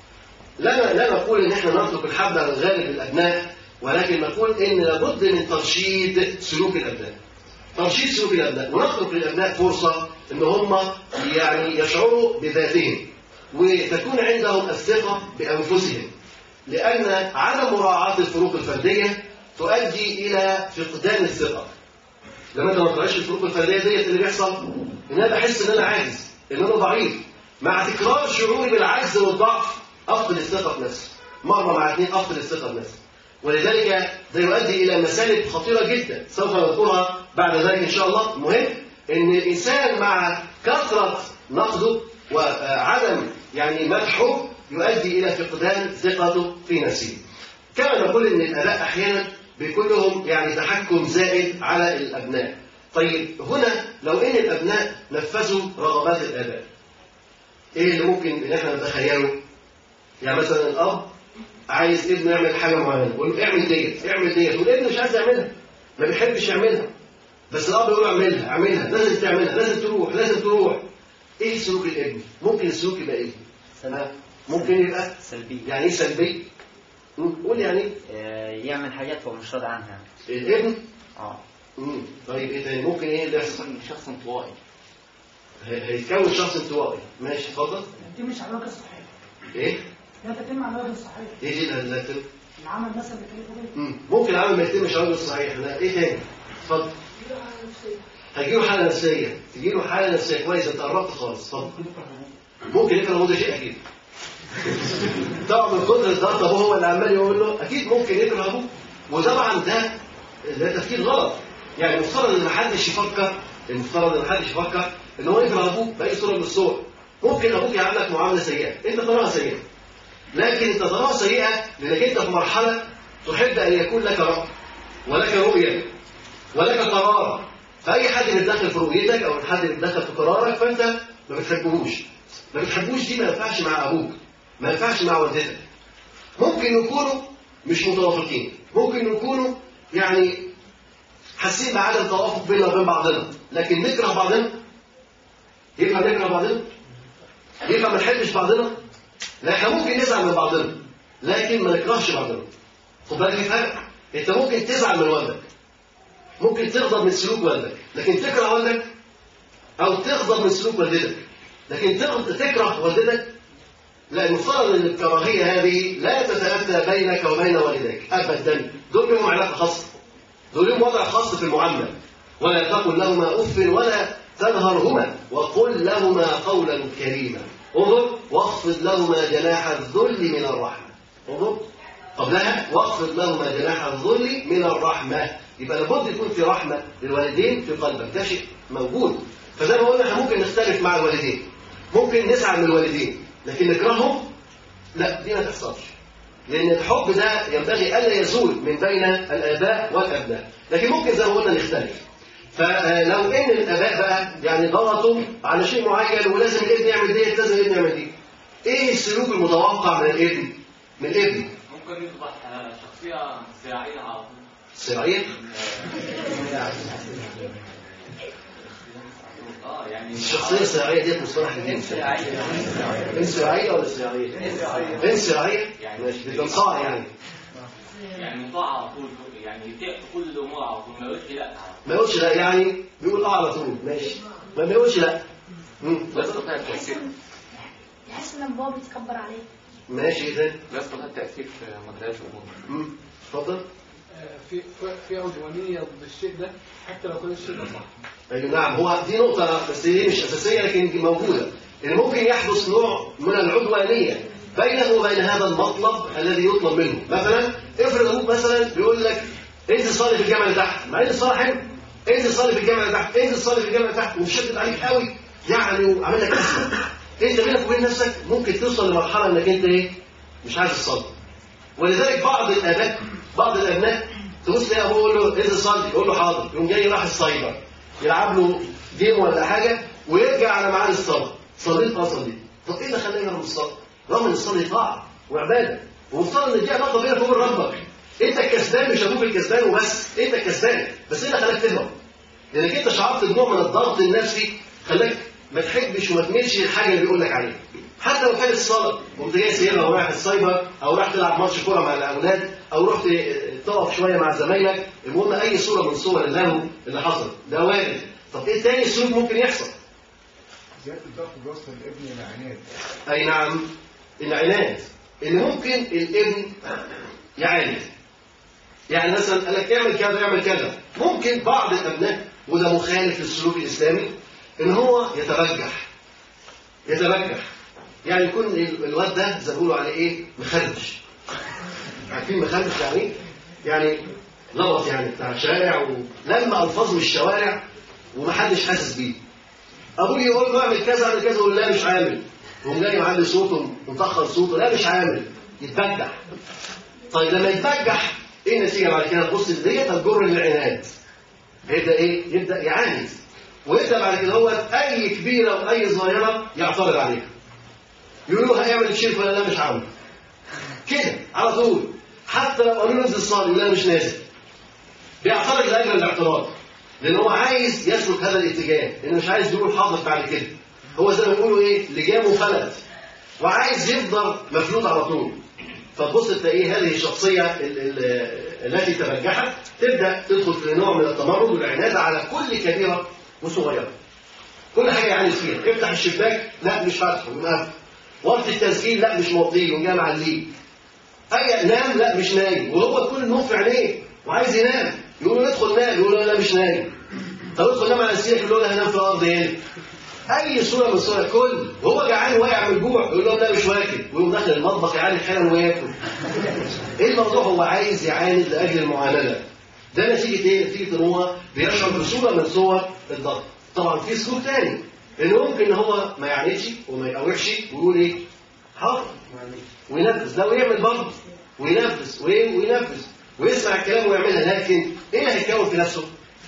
لا لا نقول ان احنا نترك الحبل على الغالب للابناء ولكن نقول ان لابد من ترشيد سلوك الابناء ترشيد سلوك الابناء ونترك للابناء فرصه ان هم يعني يشعروا بذاتهم وتكون عندهم الثقه بانفسهم لان عدم مراعاه الفروق الفرديه تؤدي الى فقدان الثقه لما انت ما تراعيش الفروق الفرديه ديت اللي بيحصل ان انا بحس ان انا عاجز ان انا ضعيف مع تكرار شعوري بالعجز والضعف افقد الثقه في نفسي مره مع اثنين افقد الثقه في نفسي ولذلك ده يؤدي الى مسالك خطيره جدا سوف نذكرها بعد ذلك ان شاء الله المهم ان الانسان مع كثره نقده وعدم يعني مدحه يؤدي الى فقدان ثقته في نفسه كما نقول ان الاباء احيانا بيكون لهم يعني تحكم زائد على الابناء طيب هنا لو ان الابناء نفذوا رغبات الاباء ايه اللي ممكن ان احنا نتخيله يعني مثلا الاب عايز ابنه يعمل حاجه معينه يقول له اعمل ديت اعمل ديت والابن مش عايز يعملها ما بيحبش يعملها بس الاب يقول له اعملها اعملها لازم تعملها لازم تروح لازم تروح ايه سلوك الابن ممكن السلوك يبقى ايه ها؟ ممكن يبقى سلبي يعني ايه سلبي مم. قول يعني آه، يعمل حاجات هو مش راضي عنها الابن اه مم. طيب ايه تاني ممكن ايه اللي يحصل شخص انطوائي هي- هيتكون شخص انطوائي ماشي اتفضل دي مش على الوجه الصحيح ايه لا تتم على الوجه الصحيح ايه دي اللي هتلاقي العمل مثلا بتلاقيه كده مم. ممكن العمل ما يتمش على الوجه الصحيح لا ايه تاني اتفضل هيجيله حاله نفسيه تجيله حاله نفسيه كويسه انت قربت خالص اتفضل ممكن يكره ده شيء اكيد طبعا من كتر الضغط ابوه هو اللي عمال يقول له اكيد ممكن يكره ابوه وطبعا ده ده تفكير غلط يعني المفترض ان محدش يفكر المفترض ان محدش يفكر ان هو يكره ابوه باي صوره من الصور ممكن ابوك يعاملك معامله سيئه انت تراها سيئه لكن انت تراها سيئه لانك انت في مرحله تحب ان يكون لك راي ولك رؤيه ولك قرار فاي حد بيتدخل في رؤيتك او حد بيتدخل في قرارك فانت ما بتحبهوش ما بتحبوش دي ما ينفعش مع ابوك ما ينفعش مع والدتك ممكن يكونوا مش متوافقين ممكن يكونوا يعني حاسين بعدم توافق بيننا وبين بعضنا لكن نكره بعضنا ينفع نكره بعضنا ينفع ما نحبش بعضنا لا احنا ممكن نزعل من بعضنا لكن ما نكرهش بعضنا خد بالك في فرق انت ممكن تزعل من والدك ممكن تغضب من سلوك والدك لكن تكره والدك او تغضب من سلوك والدتك لكن تغض- تكره والدتك لا المفترض ان الكراهيه هذه لا تتاتى بينك وبين والديك ابدا دول لهم علاقه خاصه دول لهم وضع خاص في المعامله ولا تقل لهما اف ولا تنهرهما وقل لهما قولا كريما انظر واخفض لهما جناح الذل من الرحمه انظر قبلها واخفض لهما جناح الذل من الرحمه يبقى لابد يكون في رحمه للوالدين في قلبك ده شيء موجود فزي ما قلنا احنا ممكن نختلف مع الوالدين ممكن نزعل من الوالدين لكن نكرههم لا دي ما تحصلش لان الحب ده ينبغي الا يزول من بين الاباء والابناء لكن ممكن زي ما قلنا نختلف فلو ان الاباء بقى يعني ضغطوا على شيء معين ولازم الابن يعمل ديت لازم الابن يعمل دي ايه السلوك المتوقع من الابن من الابن ممكن يصبح آه، شخصية صراعية على طول سرعيه اه يعني الشخصيه السرعيه ديت مصطلح جديد انسرائيه ولا سرعيه انسرائيه ماشي بتنصاع يعني يعني مطاع على طول يعني يطيع في كل الامور على طول ما يقولش لا على ما يقولش لا يعني بيقول اه على طول ماشي ما بيقولش لا مم. لا يستطيع التأثير يحس ان بابا بيتكبر عليه ماشي ايه تاني لا يستطيع التأثير في مجالات الأمور مم. اتفضل في في عدوانيه ضد الشيء ده حتى لو كان الشيء ده صح ايوه نعم هو دي نقطة بس هي مش أساسية لكن دي موجودة إن ممكن يحدث نوع من العدوانية بينه وبين هذا المطلب الذي يطلب منه مثلا افرض أبوك مثلا بيقول لك انزل صلي في الجامع اللي تحت مع ان الصلاة حلو انزل صلي في الجامع اللي تحت انزل صلي في الجامع اللي تحت ومشدد عليك قوي يعني وعامل لك أزمة انت بينك وبين نفسك ممكن توصل لمرحلة انك انت ايه مش عايز تصلي ولذلك بعض الاباء بعض الابناء تبص تلاقي ابوه يقول له انزل صلي يقول له حاضر يقوم جاي راح السايبر يلعب له جيم ولا حاجه ويرجع على ميعاد الصلاه صليت اه صليت طب ايه اللي خلاني يهرب من الصلاه؟ رغم ان الصلاه طاعه وعباده ومفترض ان دي علاقه بينك وبين ربك انت الكسبان مش ابوك الكسبان وبس انت الكسبان بس ايه اللي خلاك تهرب؟ لانك انت شعرت بنوع من الضغط النفسي خلاك ما تحبش وما تميلش للحاجه اللي بيقول لك عليها حتى لو كانت الصلاه قمت جاي سايبها ورايح السايبر او رايح تلعب ماتش كوره مع الاولاد او رحت تقف شويه مع زمايلك المهم اي صوره من صور اللهو اللي حصل ده وارد طب ايه تاني سلوك ممكن يحصل؟ زيادة الضغط بيوصل الابن لعناد اي نعم العناد ان ممكن الابن يعاند يعني مثلا قال لك اعمل كذا اعمل كذا ممكن بعض الابناء وده مخالف للسلوك الاسلامي ان هو يتبجح يتبجح يعني يكون ال- الواد ده زي ما بيقولوا عليه ايه مخربش عارفين مخربش يعني إيه؟ يعني لغط يعني بتاع شارع ولما الفاظ من الشوارع ومحدش حاسس بيه ابوه يقول له اعمل كذا اعمل كذا يقول لا مش عامل يقوم جاي معلي صوته ومطخر صوته لا مش عامل يتبجح طيب لما يتبجح ايه النتيجه بعد كده تبص ديت هتجر للعناد يبدا ايه يبدا يعاند ويبدا بعد كده هو اي كبيره واي صغيره يعترض عليها يقول له هيعمل الشرك ولا لا مش عامل كده على طول حتى لو قالوا له انزل صلي يقول لا مش نازل بيعترض لاجل الاعتراض لان هو عايز يسلك هذا الاتجاه لانه مش عايز يقول حاضر بعد كده هو زي ما بيقولوا ايه لجامه فلت وعايز يفضل مفلوت على طول فتبص تلاقيه هذه الشخصيه ال- ال- التي تبجحت تبدا تدخل في نوع من التمرد والعناد على كل كبيره وصغيره كل حاجه يعني فيها افتح الشباك لا مش فاتحه مقفل وقت التسجيل لا مش موطيه وجاي معليه اي نام لا مش نايم وهو كل النوم في عينيه وعايز ينام يقول له ادخل نام يقول له لا مش نايم طب ادخل نام على السرير يقول له هنام في الارض هنا اي صوره من صور الكل وهو جعان واقع من الجوع يقول لهم لا مش واكل ويقوم داخل المطبخ يعاني حالا وياكل ايه الموضوع هو عايز يعاند لاجل المعامله ده نتيجه ايه نتيجه ان هو بيشعر بصوره من صور الضغط طبعا في سلوك تاني ان ممكن ان هو ما يعاندش وما يقاوحش ويقول ايه حاضر وينفذ ده ويعمل برضه وينفذ وإيه؟ وينفذ ويسمع الكلام ويعملها لكن ايه اللي هيتكون في نفسه؟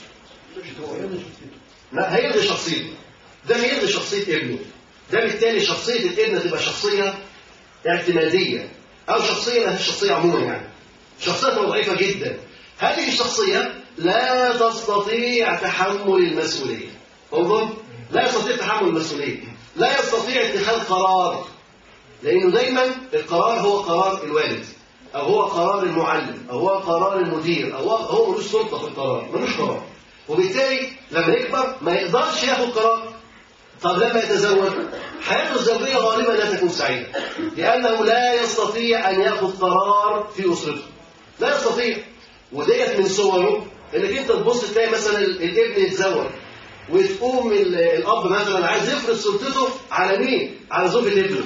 ما هيلغي شخصيته ده هيلغي شخصيه ابنه ده بالتالي شخصيه الابن تبقى شخصيه اعتماديه او شخصيه ما هي شخصيه عموما يعني شخصيه تبقى ضعيفه جدا هذه الشخصيه لا تستطيع تحمل المسؤوليه انظر لا يستطيع تحمل المسؤوليه لا يستطيع اتخاذ قرار لانه دايما القرار هو قرار الوالد او هو قرار المعلم او هو قرار المدير او هو هو ملوش سلطه في القرار ملوش قرار وبالتالي لما يكبر ما يقدرش ياخد قرار طب لما يتزوج حياته الزوجيه غالبا لا تكون سعيده لانه لا يستطيع ان ياخذ قرار في اسرته لا يستطيع وديت من صوره انك انت تبص تلاقي مثلا ال- الابن يتزوج وتقوم ال- الاب مثلا عايز يفرض سلطته على مين؟ على زوجة ابنه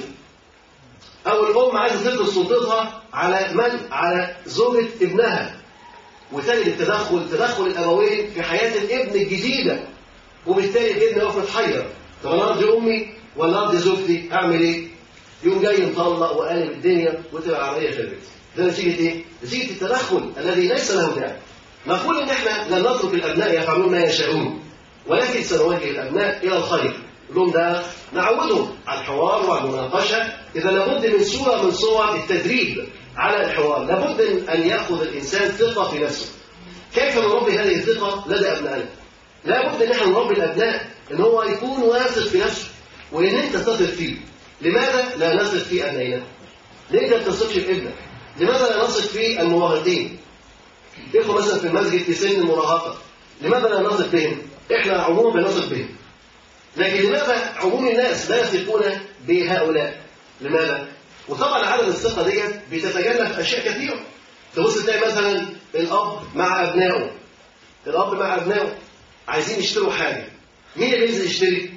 او الام عايزه تفرض سلطتها على من؟ على زوجة ابنها وتجد التدخل تدخل الابوين في حياه الابن الجديده وبالتالي الابن يقف متحير طب انا ارضي امي ولا ارضي زوجتي اعمل ايه؟ يوم جاي مطلق وقالب الدنيا وتبقى العمليه في البيت ده نتيجه ايه؟ نتيجه التدخل الذي ليس له داعي نقول ان احنا لن نترك الابناء يفعلون ما يشاءون ولكن سنوجه الابناء الى الخير نقول لهم ده نعودهم على الحوار والمناقشه اذا لابد من صوره من صور التدريب على الحوار لابد ان ياخذ الانسان ثقه في نفسه كيف نربي هذه الثقه لدى ابنائنا لابد ان احنا نربي الابناء ان هو يكون واثق في نفسه وان انت تثق فيه لماذا لا نثق في ابنائنا ليه انت ما بتثقش في ابنك لماذا لا نثق في المراهقين اخوه مثلا في المسجد في سن المراهقه لماذا لا نثق بهم احنا عموما بنثق بهم لكن لماذا عموم الناس لا يثقون بهؤلاء لماذا وطبعا عدم الثقه ديت بتتجلى في اشياء كثيره تبص تلاقي مثلا الاب مع ابنائه الاب مع ابنائه عايزين يشتروا حاجه مين اللي ينزل يشتري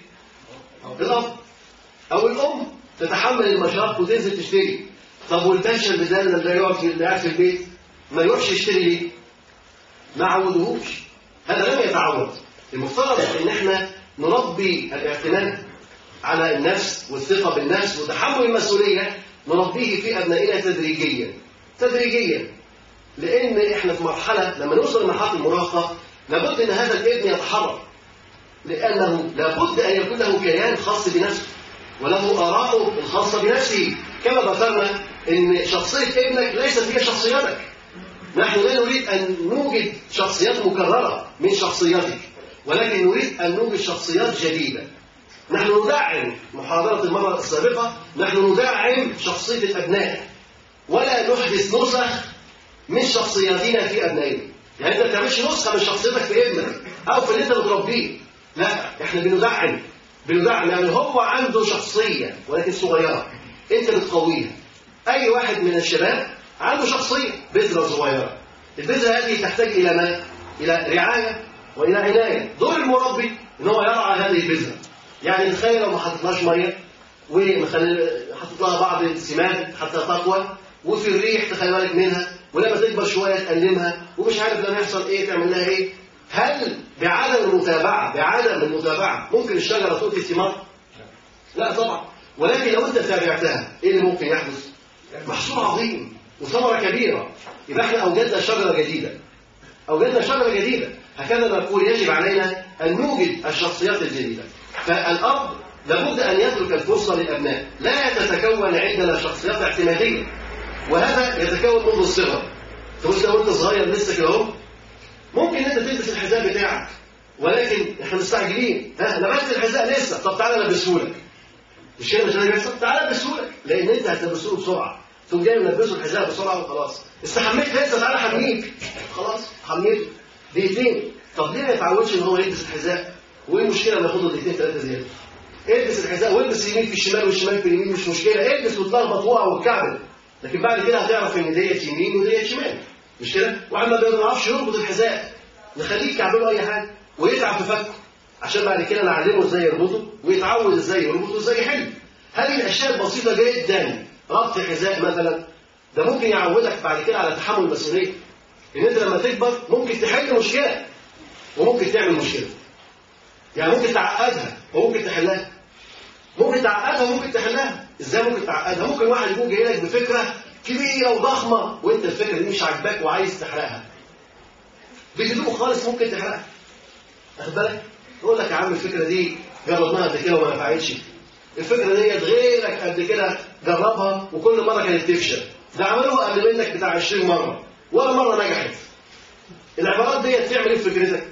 الاب او الام تتحمل المشاق وتنزل تشتري طب والباشا اللي ده اللي يقعد في اللي قاعد في البيت ما يروحش يشتري ليه ما عودهوش هذا لم يتعود المفترض ان احنا نربي الاعتماد على النفس والثقه بالنفس وتحمل المسؤوليه نربيه في ابنائنا تدريجيا تدريجيا لان احنا في مرحله لما نوصل لمرحله المراهقه لابد ان هذا الابن يتحرك لانه لابد ان يكون له كيان خاص بنفسه وله آراءه الخاصة بنفسه كما ذكرنا ان شخصية ابنك ليست هي شخصيتك نحن لا نريد أن نوجد شخصيات مكررة من شخصيتك ولكن نريد أن نوجد شخصيات جديدة نحن ندعم محاضرة المرة السابقة نحن ندعم شخصية الأبناء ولا نحدث نسخ من شخصياتنا في أبنائنا يعني أنت ما تعملش نسخة من شخصيتك في ابنك أو في اللي أنت بتربيه لا إحنا بندعم بندعم يعني هو عنده شخصية ولكن صغيرة أنت بتقويها أي واحد من الشباب عنده شخصية بذرة صغيرة البذرة هذه تحتاج إلى ما؟ إلى رعاية وإلى عناية دور المربي إن هو يرعى هذه البذرة يعني تخيل لو ما حطيتلهاش مية وحطيت لها بعض السماد حتى تقوى وفي الريح تخلي بالك منها ولما تكبر شوية تقلمها ومش عارف لما يحصل إيه تعمل لها إيه هل بعدم المتابعة بعدم المتابعة ممكن الشجرة تؤتي ثمار؟ لا طبعا ولكن لو أنت تابعتها إيه اللي ممكن يحدث؟ محصول عظيم وثمرة كبيرة يبقى احنا أوجدنا شجرة جديدة أوجدنا شجرة جديدة هكذا نقول يجب علينا أن نوجد الشخصيات الجديدة فالأب لابد أن يترك الفرصة للأبناء لا تتكون عندنا شخصيات اعتمادية وهذا يتكون منذ الصغر تقول لو انت صغير لسه كده اهو ممكن انت تلبس الحذاء بتاعك ولكن احنا مستعجلين ها لبست الحذاء لسه طب تعالى لبسهولك مش كده مش اللي بيحصل تعالى لبسهولك لان انت هتلبسه بسرعه تقوم جاي ملبسه الحذاء بسرعه وخلاص استحميت لسه تعالى حميك خلاص حميته دقيقتين طب ليه ما يتعودش ان هو يلبس الحذاء وايه المشكله لما ياخد دقيقتين ثلاثه زياده البس الحذاء والبس يمين في الشمال والشمال في اليمين مش مشكله البس وتلخبط وقع وتكعبل لكن بعد كده هتعرف ان ديت يمين وديت شمال مش كده واحد ما بيعرفش يربط الحذاء نخليه يكعبله اي حاجه ويتعب في فكه عشان بعد كده نعلمه ازاي يربطه ويتعود ازاي يربطه وازاي يحل هذه الاشياء البسيطه جدا ربط حذاء مثلا ده ممكن يعودك بعد كده على تحمل المسؤوليه ان انت لما تكبر ممكن تحل مشكله وممكن تعمل مشكله يعني ممكن تعقدها وممكن تحلها ممكن تعقدها وممكن تحلها ازاي ممكن تعقدها ممكن واحد يكون جاي لك بفكره كبيره وضخمه وانت الفكره دي مش عاجباك وعايز تحرقها بهدوء خالص ممكن تحرقها واخد بالك يقول لك يا عم الفكره دي جربناها قبل كده وما نفعتش الفكره ديت غيرك قبل كده جربها وكل مره كانت تفشل ده عملوها قبل منك بتاع 20 مره ولا مره نجحت العبارات ديت تعمل ايه في فكرتك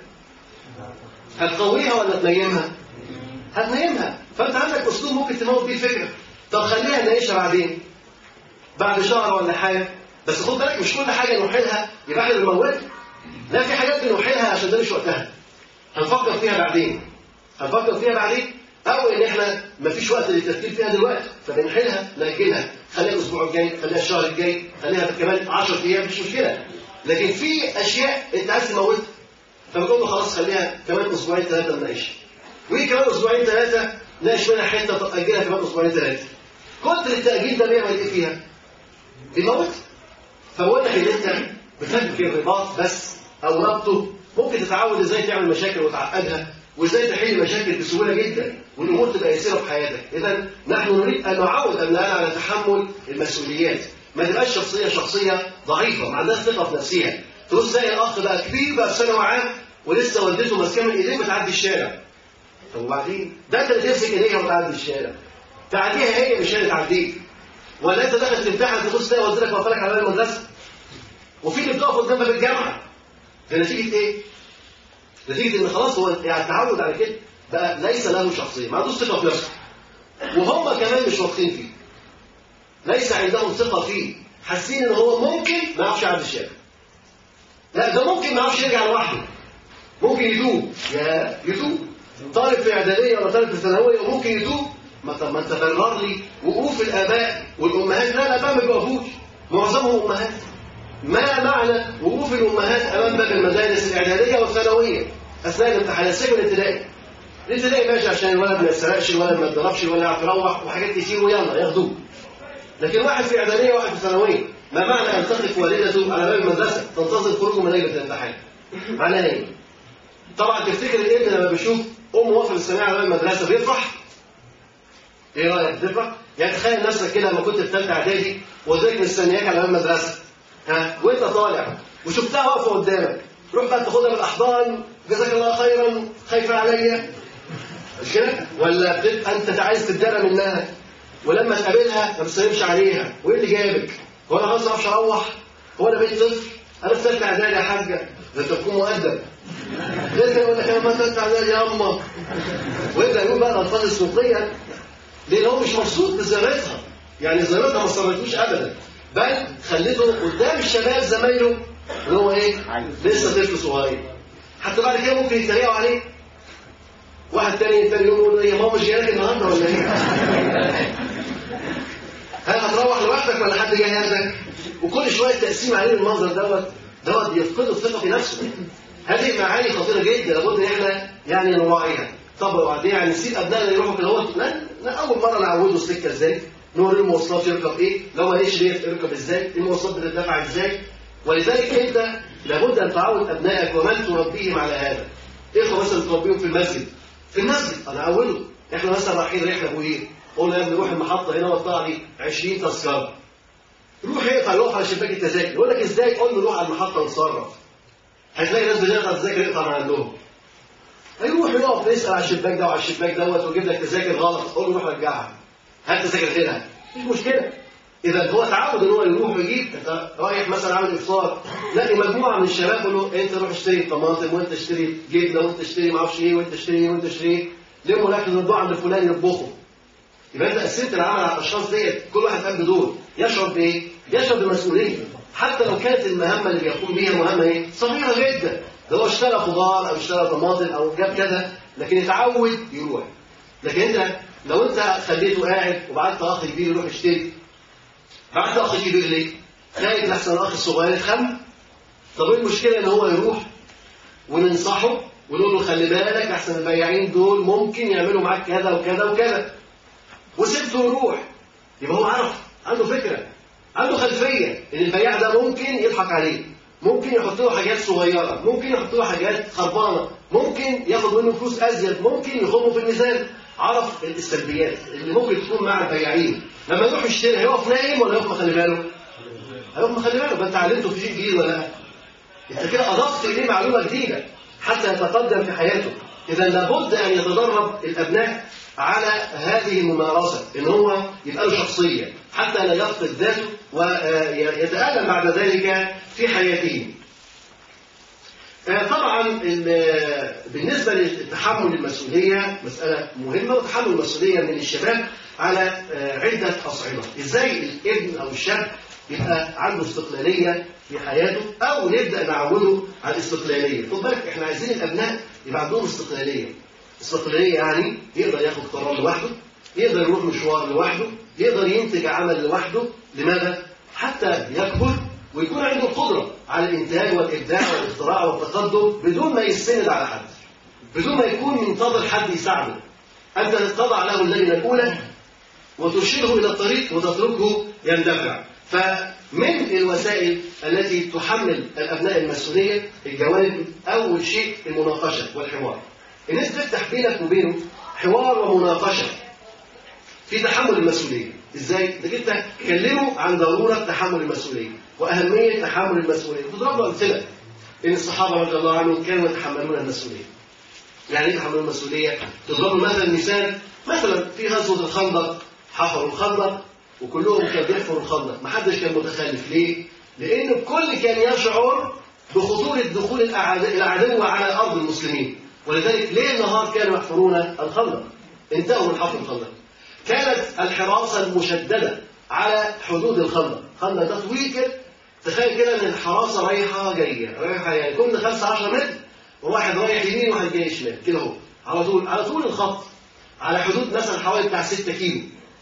هتقويها ولا تنيمها هتنيمها فانت عندك اسلوب ممكن تموت بيه الفكره طب خليها نعيشها بعدين بعد شهر ولا حاجه بس خد بالك مش كل حاجه نوحلها يبقى احنا بنموتها لا في حاجات بنوحلها عشان ده مش وقتها هنفكر فيها بعدين هنفكر فيها بعدين او ان احنا مفيش وقت للتفكير فيها دلوقتي فبنحلها ناجلها خليها الاسبوع الجاي خليها الشهر الجاي خليها كمان 10 ايام مش مشكله لكن في اشياء انت عايز تموتها فبتقول له خلاص خليها كمان اسبوعين ثلاثه نناقش ويجي كمان اسبوعين ثلاثه ناقش منها حته تاجلها كمان اسبوعين ثلاثه كتر التاجيل ده بيعمل ايه فيها؟ بيموت فبقول لك ان انت بتفكر الرباط بس او ربطه ممكن تتعود ازاي تعمل مشاكل وتعقدها وازاي تحل مشاكل بسهوله جدا والامور تبقى يسيره في حياتك اذا نحن نريد ان نعود ابنائنا على تحمل المسؤوليات ما تبقاش شخصيه شخصيه ضعيفه ما عندهاش ثقه في نفسها تقول زي الاخ بقى كبير بقى في ثانوي عام ولسه والدته ماسكاه من ايديه بتعدي الشارع طب وبعدين ده انت اللي تمسك ايديها وتعدي الشارع تعديها هي مش هي اللي تعديك ولا انت داخل تمتحن تبص تلاقي والدتك واقفه لك على باب المدرسه وفي اللي بتقف قدام باب الجامعه ده نتيجه ايه؟ نتيجه ان خلاص هو يعني تعود على كده بقى ليس له شخصيه ما عندوش ثقه في نفسه وهم كمان مش واثقين فيه ليس عندهم ثقه فيه حاسين ان هو ممكن ما يعرفش يعدي الشارع لا ده ممكن ما يعرفش يرجع لوحده ممكن يتوب يا يتوب طالب في اعداديه ولا طالب في ثانويه وممكن يتوب ما طب ما انت برر لي وقوف الاباء والامهات لا الاباء ما بيقفوش معظمهم امهات ما معنى وقوف الامهات امام باب المدارس الاعداديه والثانويه اثناء الامتحانات سجن الابتدائي الابتدائي ماشي عشان الولد ما يسرقش الولد ما يتضربش الولد يعرف يروح وحاجات كتير ويلا ياخدوه لكن واحد في اعداديه وواحد في ثانويه ما معنى ان تقف والدته على باب المدرسه تنتظر خروجه من ليله الامتحان معناها ايه؟ طبعا تفتكر الابن لما بيشوف امه واقفه بالثانويه على باب المدرسه بيفرح ايه رايك تفرح؟ يعني تخيل نفسك كده لما كنت في ثالثه اعدادي وزيك مستنياك على باب المدرسه ها وانت طالع وشفتها واقفه قدامك روح بقى تاخدها بالاحضان جزاك الله خيرا خايفه عليا مش كده؟ ولا بتبقى انت عايز تتدرى منها ولما تقابلها ما بتسلمش عليها وايه اللي جابك؟ هو انا خلاص ما اعرفش اروح؟ هو انا بقيت طفل؟ انا في ثالثه اعدادي يا حاجه ده انت تكون مؤدب غير كده يقول لك انا ما ثالثه اعدادي يا اما ويبدا يقول بقى الالفاظ السوقيه لان هو مش مبسوط بزيارتها يعني زيارتها ما صرفتوش ابدا بل خليته قدام الشباب زمايله ان هو ايه؟ لسه طفل صغير حتى بعد كده ممكن يتريقوا عليه واحد تاني تاني يوم يقول يا ماما مش جايلك النهارده ولا ايه؟ هل هتروح لوحدك ولا حد جاي ياخدك؟ وكل شويه تقسيم عليه المنظر دوت دوت يفقده الثقه في نفسه. هذه معاني خطيره جدا لابد ان احنا يعني نراعيها. طب وبعدين يعني نسيب ابنائنا يروحوا كده هو لا لا اول مره نعوده السكه ازاي؟ نوري المواصلات يركب ايه؟ لو ما لقيش ليه يركب ازاي؟ المواصلات بتدفع ازاي؟ ولذلك انت لابد ان تعود ابنائك ومن تربيهم على هذا. اخوه مثلا تربيهم في المسجد. في المسجد انا اوله احنا مثلا رايحين رحله ابو ايه؟ قلنا يا ابني روح المحطه هنا وقطع لي 20 تذكره. روح يقطع يقف على شباك التذاكر، يقول لك ازاي؟ قول له روح على المحطه وتصرف. هتلاقي ناس بتقطع التذاكر يقطع من عندهم. هيروح يقف يسال على الشباك ده وعلى الشباك دوت ويجيب لك تذاكر غلط، قول له روح رجعها. هات تذاكر غيرها. مش مشكله. اذا هو تعود ان هو يروح ويجيب انت رايح مثلا عامل افطار لاقي مجموعه من الشباب يقول له انت روح اشتري طماطم وانت اشتري جبنه وانت اشتري ما اعرفش ايه وانت اشتري ايه وانت اشتري ايه لموا الاكل ردوه عند فلان يطبخه يبقى انت قسمت العمل على الاشخاص ديت كل واحد قام بدور يشعر بايه؟ يشعر بمسؤوليه حتى لو كانت المهمه اللي بيقوم بيها مهمه ايه؟ صغيره جدا ده هو اشترى خضار او اشترى طماطم او جاب كذا لكن يتعود يروح لكن انت لو انت خليته قاعد وبعت اخ كبير يروح يشتري بعت اخ كبير ليه؟ خايف لحسن الاخ الصغير يتخم طب ايه المشكله ان هو يروح وننصحه ونقول له خلي بالك احسن البياعين دول ممكن يعملوا معاك كذا وكذا وكذا وسبته ويروح يبقى هو عرف عنده فكره عنده خلفيه ان البياع ده ممكن يضحك عليه ممكن يحط له حاجات صغيره ممكن يحط له حاجات خربانه ممكن ياخد منه فلوس ازيد ممكن يخمه في الميزان عرف السلبيات اللي ممكن تكون مع البياعين لما يروح يشتري هيقف نايم ولا يقف مخلي باله؟ هيقف مخلي باله فانت علمته في شيء جديد ولا لا؟ انت كده اضفت اليه معلومه جديده حتى يتقدم في حياته اذا لابد ان يتدرب الابناء على هذه الممارسه ان هو يبقى له شخصيه حتى لا يفقد ذاته ويتالم بعد ذلك في حياته طبعا بالنسبه لتحمل المسؤوليه مساله مهمه وتحمل المسؤوليه من الشباب على عده اصعده ازاي الابن او الشاب يبقى عنده استقلاليه في حياته او نبدا نعوده على الاستقلاليه خد بالك احنا عايزين الابناء يبقى عندهم استقلاليه استقلاليه يعني يقدر ياخد قرار لوحده يقدر يروح مشوار لوحده يقدر ينتج عمل لوحده لماذا حتى يكبر ويكون عنده القدره على الانتاج والابداع والاختراع والتقدم بدون ما يستند على حد بدون ما يكون منتظر حد يساعده انت تضع له اللجنه الاولى وترشده الى الطريق وتتركه يندفع فمن الوسائل التي تحمل الابناء المسؤوليه الجوانب اول شيء المناقشه والحوار الناس تفتح بينك وبينه حوار ومناقشه في تحمل المسؤوليه ازاي انك انت كلمه عن ضروره تحمل المسؤوليه واهميه تحمل المسؤوليه وتضرب له امثله ان الصحابه رضي الله عنهم كانوا يتحملون المسؤوليه يعني ايه يتحملون المسؤوليه تضرب له مثلا مثال مثلا في غزوه الخندق حفروا الخندق وكلهم كانوا بيحفروا الخندق ما حدش كان متخلف ليه لان الكل كان يشعر بخطوره دخول العدو على ارض المسلمين ولذلك ليل نهار كانوا يحفرون الخندق انتهوا من حفر الخندق كانت الحراسة المشددة على حدود الخندق الخندق ده طويل كده تخيل كده ان الحراسة رايحة جاية رايحة يعني كل 15 متر وواحد رايح يمين وواحد جاي شمال كده اهو على طول على طول الخط على حدود مثلا حوالي بتاع 6 كيلو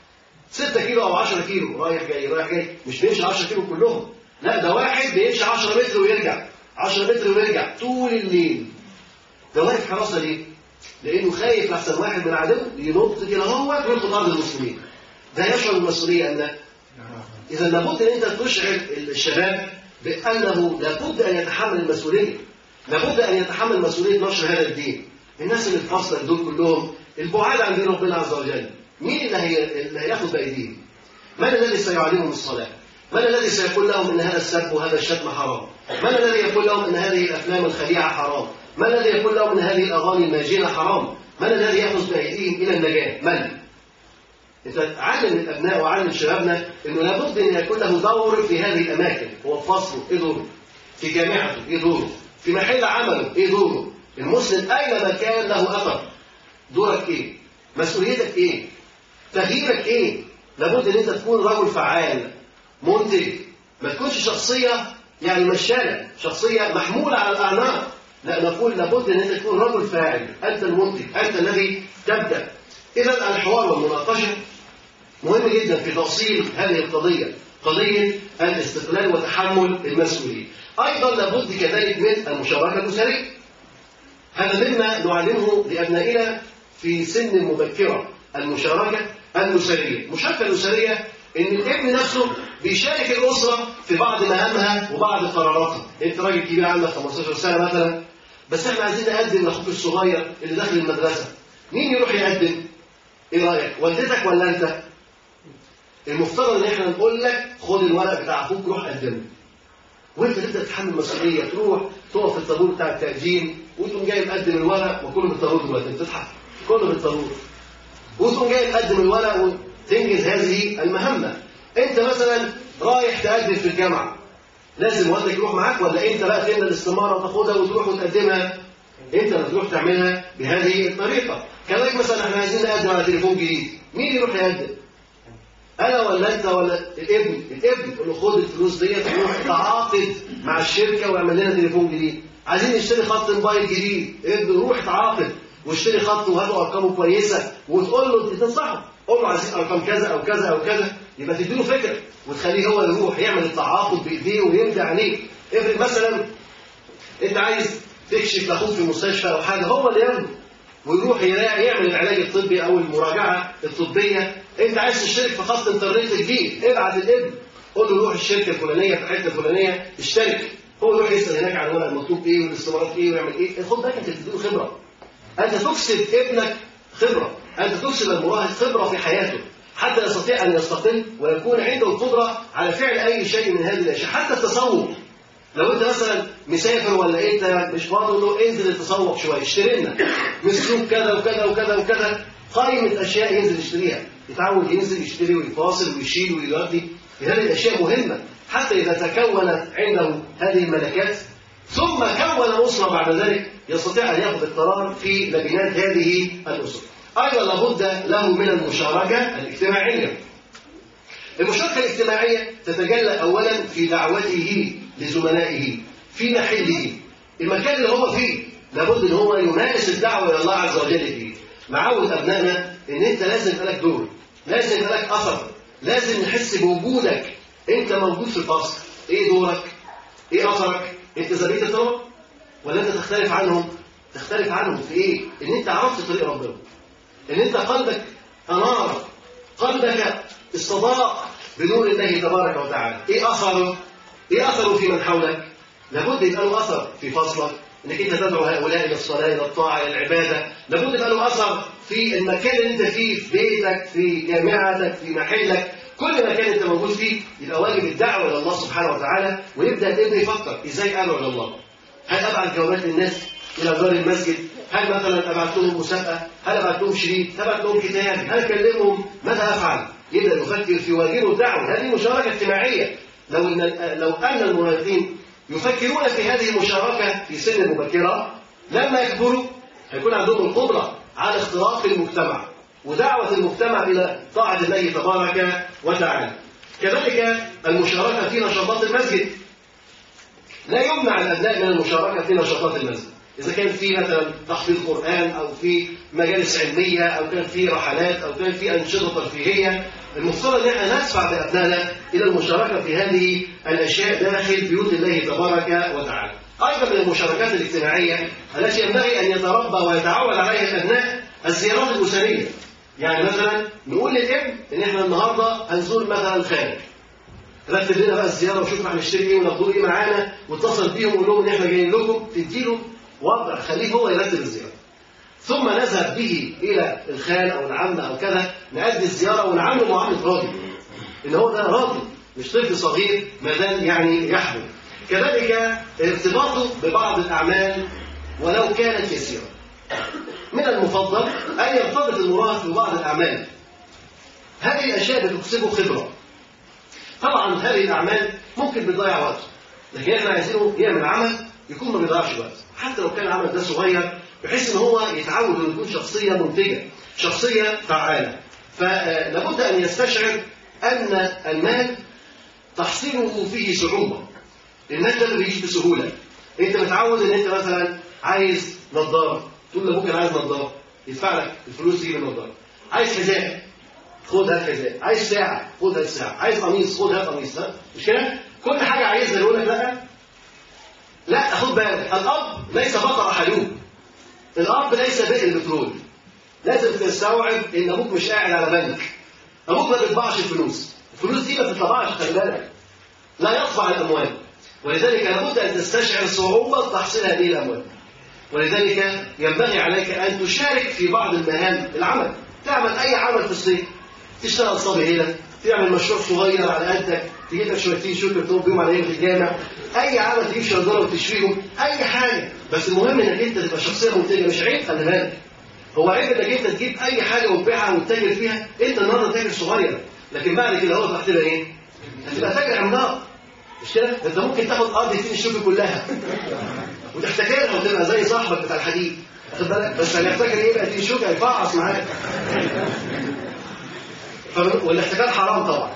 6 كيلو او 10 كيلو رايح جاي رايح جاي مش بيمشي 10 كيلو كلهم لا ده واحد بيمشي 10 متر ويرجع 10 متر ويرجع طول الليل ده واقف حراسة ليه؟ لأنه خايف لحسن واحد من العدو ينط كده هو ويدخل أرض المسلمين. ده يشعر بالمسؤولية أم لا؟ إذا لابد أن أنت تشعر الشباب بأنه لابد أن يتحمل المسؤولية. لابد أن يتحمل مسؤولية نشر هذا الدين. الناس اللي في فصلك دول كلهم البعاد عن دين ربنا عز وجل. مين اللي, هي... اللي هياخد بأيديهم؟ من الذي سيعلمهم الصلاة؟ من الذي سيقول لهم ان هذا السب وهذا الشتم حرام؟ من الذي يقول لهم ان هذه الافلام الخليعه حرام؟ من الذي يقول لهم ان هذه الاغاني الماجنه حرام؟ من الذي ياخذ بايديهم الى النجاه؟ من؟ انت علم الابناء وعلم شبابنا انه لابد ان يكون له دور في هذه الاماكن، هو في فصله ايه دوره؟ في جامعته ايه دوره؟ في محل عمله ايه دوره؟ المسلم اينما كان له اثر دورك ايه؟ مسؤوليتك ايه؟ تغييرك ايه؟ لابد ان انت تكون رجل فعال منتج ما تكونش شخصية يعني مشانة شخصية محمولة على الأعناق لا نقول لابد أن أنت تكون رجل فاعل أنت المنتج أنت الذي تبدأ إذا الحوار والمناقشة مهم جدا في تفصيل هذه القضية قضية الاستقلال وتحمل المسؤولية أيضا لابد كذلك من المشاركة الأسرية هذا مما نعلمه لأبنائنا في سن مبكرة المشاركة الأسرية المشاركة الأسرية ان الابن نفسه بيشارك الاسره في بعض مهامها وبعض قراراتها انت راجل كبير عندك 15 سنه مثلا بس احنا عايزين نقدم لاخوك الصغير اللي داخل المدرسه مين يروح يقدم ايه رايك والدتك ولا انت المفترض ان احنا نقول لك خد الورق بتاع اخوك روح قدمه وانت تبدا تتحمل مسؤوليه تروح تقف في الطابور بتاع التقديم وتقوم جاي مقدم الورق وكله بالطابور دلوقتي بتضحك كله بالطابور وتقوم جاي مقدم الورق تنجز هذه المهمة انت مثلا رايح تقدم في الجامعه لازم والدك يروح معاك ولا انت بقى تملى الاستماره وتاخدها وتروح وتقدمها انت اللي تروح تعملها بهذه الطريقه كذلك مثلا احنا عايزين نقدم على تليفون جديد مين يروح يقدم انا ولا انت ولا الابن الابن يقول له خد الفلوس ديت روح تعاقد مع الشركه واعمل لنا تليفون جديد عايزين نشتري خط موبايل جديد ابن روح تعاقد واشتري خط وهاته ارقامه كويسه وتقول له انت تنصحه قول له عايزين ارقام كذا او كذا او كذا يبقى تديله فكره وتخليه هو يروح يعمل التعاقد بايديه ويمضي عليه افرض مثلا انت عايز تكشف لاخوك في المستشفى او حاجه هو اللي ياخده ويروح يلاقي- يعمل العلاج الطبي او المراجعه الطبيه انت عايز تشترك في خط انترنت جديد ابعت الابن قول له روح الشركه الفلانيه في الحته الفلانيه اشترك هو يروح يسال هناك عن الورق المطلوب ايه والاستمارات ايه ويعمل ايه خد بالك انت بتديله خبره انت تكسب ابنك خبره انت تكسب المراهق خبره في حياته حتى يستطيع ان يستقل ويكون عنده القدره على فعل اي شيء من هذه الاشياء حتى التسوق لو انت مثلا مسافر ولا انت مش فاضي قول له انزل تتسوق شويه اشتري لنا مسلوب كذا وكذا وكذا وكذا قائمه اشياء ينزل يشتريها يتعود ينزل يشتري ويفاصل ويشيل ويودي هذه الاشياء مهمه حتى اذا تكونت عنده هذه الملكات ثم كون اسره بعد ذلك يستطيع ان ياخذ القرار في لبنات هذه الاسر ايضا لابد له من المشاركه الاجتماعيه المشاركة الاجتماعية تتجلى أولا في دعوته لزملائه في محله المكان اللي هو فيه لابد ان هو يمارس الدعوة إلى الله عز وجل فيه نعود أبنائنا إن أنت لازم يبقى لك دور لازم يبقى لك أثر لازم نحس بوجودك أنت موجود في الفصل إيه دورك؟ إيه أثرك؟ أنت زميل الطلبة؟ ولا أنت تختلف عنهم؟ تختلف عنهم في إيه؟ إن أنت عرفت طريق ربنا إن أنت قلبك أنار قلبك استضاء بنور الله تبارك وتعالى ايه اثره ايه اثره في من حولك لابد يبقى له اثر في فصلك انك انت تدعو هؤلاء الى الصلاه الى الطاعه الى العباده لابد يبقى له اثر في المكان اللي انت فيه في بيتك في جامعتك في محلك كل مكان انت موجود فيه يبقى واجب الدعوه الى الله سبحانه وتعالى ويبدا الابن يفكر ازاي ادعو الى الله هل ابعت جوابات للناس الى جار المسجد هل مثلا ابعت لهم مسابقه هل ابعت لهم شريط هل ابعت لهم كتاب هل اكلمهم ماذا افعل يبدا يفكر في واجبه الدعوه هذه مشاركه اجتماعيه لو ان لو ان المراهقين يفكرون في هذه المشاركه في سن مبكره لما يكبروا هيكون عندهم القدره على اختراق المجتمع ودعوه المجتمع الى طاعه الله تبارك وتعالى كذلك المشاركه في نشاطات المسجد لا يمنع الابناء من المشاركه في نشاطات المسجد اذا كان في مثلا تحفيظ قران او في مجالس علميه او كان في رحلات او كان في انشطه ترفيهيه المفترض ان احنا ندفع بابنائنا الى المشاركه في هذه الاشياء داخل بيوت الله تبارك وتعالى ايضا من المشاركات الاجتماعيه التي ينبغي ان يتربى ويتعود عليها الابناء الزيارات الاسريه يعني مثلا نقول للابن ان احنا النهارده هنزور مثلا خالد رتب لنا بقى الزياره وشوف هنشتري ايه وناخدوا ايه معانا واتصل بيهم وقول لهم ان احنا جايين لكم تديله وضع خليه هو يرتب الزياره ثم نذهب به الى الخال او العم او كذا نأدي الزياره ونعامله معامله راجل ان هو ده راجل مش طفل صغير ما دام يعني يحمل كذلك ارتباطه ببعض الاعمال ولو كانت يسيره من المفضل ان يرتبط المراهق ببعض الاعمال هذه الاشياء بتكسبه خبره طبعا هذه الاعمال ممكن بتضيع وقت لكن احنا عايزينه يعمل عمل يكون ما بيضيعش وقت حتى لو كان العمل ده صغير بحيث ان هو يتعود انه يكون شخصيه منتجه شخصيه فعاله فلابد ان يستشعر ان المال تحصيله فيه صعوبه المال ده ما بيجيش بسهوله انت متعود ان انت مثلا عايز نظاره تقول لابوك انا عايز نظاره يدفع لك الفلوس دي بالنظاره عايز حذاء خد هات حذاء عايز ساعه خد هات ساعه عايز قميص خد هات قميص ها مش كده كل حاجه عايزها يقول لك لا لا خد بالك الاب ليس بقر حلوب الاب ليس بئر البترول لازم تستوعب ان ابوك مش قاعد على بنك ابوك ما بيطبعش الفلوس الفلوس دي ما بتطبعش خلي بالك لا يطبع الاموال ولذلك لابد ان تستشعر صعوبه تحصيل هذه الاموال ولذلك ينبغي عليك ان تشارك في بعض المهام العمل تعمل اي عمل في الصيف تشتغل صبي هنا تعمل مشروع صغير على قدك تجيب لك شويتين شكر تقوم بيهم على في الجامع اي عمل تجيب شجره وتشويهم اي حاجه بس المهم انك انت تبقى شخصيه منتجه مش عيب خلي بالك هو عيب انك انت تجيب اي حاجه وتبيعها وتتاجر فيها انت النهارده تاجر صغير لكن بعد كده هو هتبقى ايه؟ هتبقى تاجر عملاق مش كده؟ انت ممكن تاخد ارض يتين الشوكه كلها وتحتكرها وتبقى زي صاحبك بتاع الحديد واخد بالك بس هيفتكر ايه بقى يتين الشوكه هيفعص معاك ف- والاحتكار حرام طبعا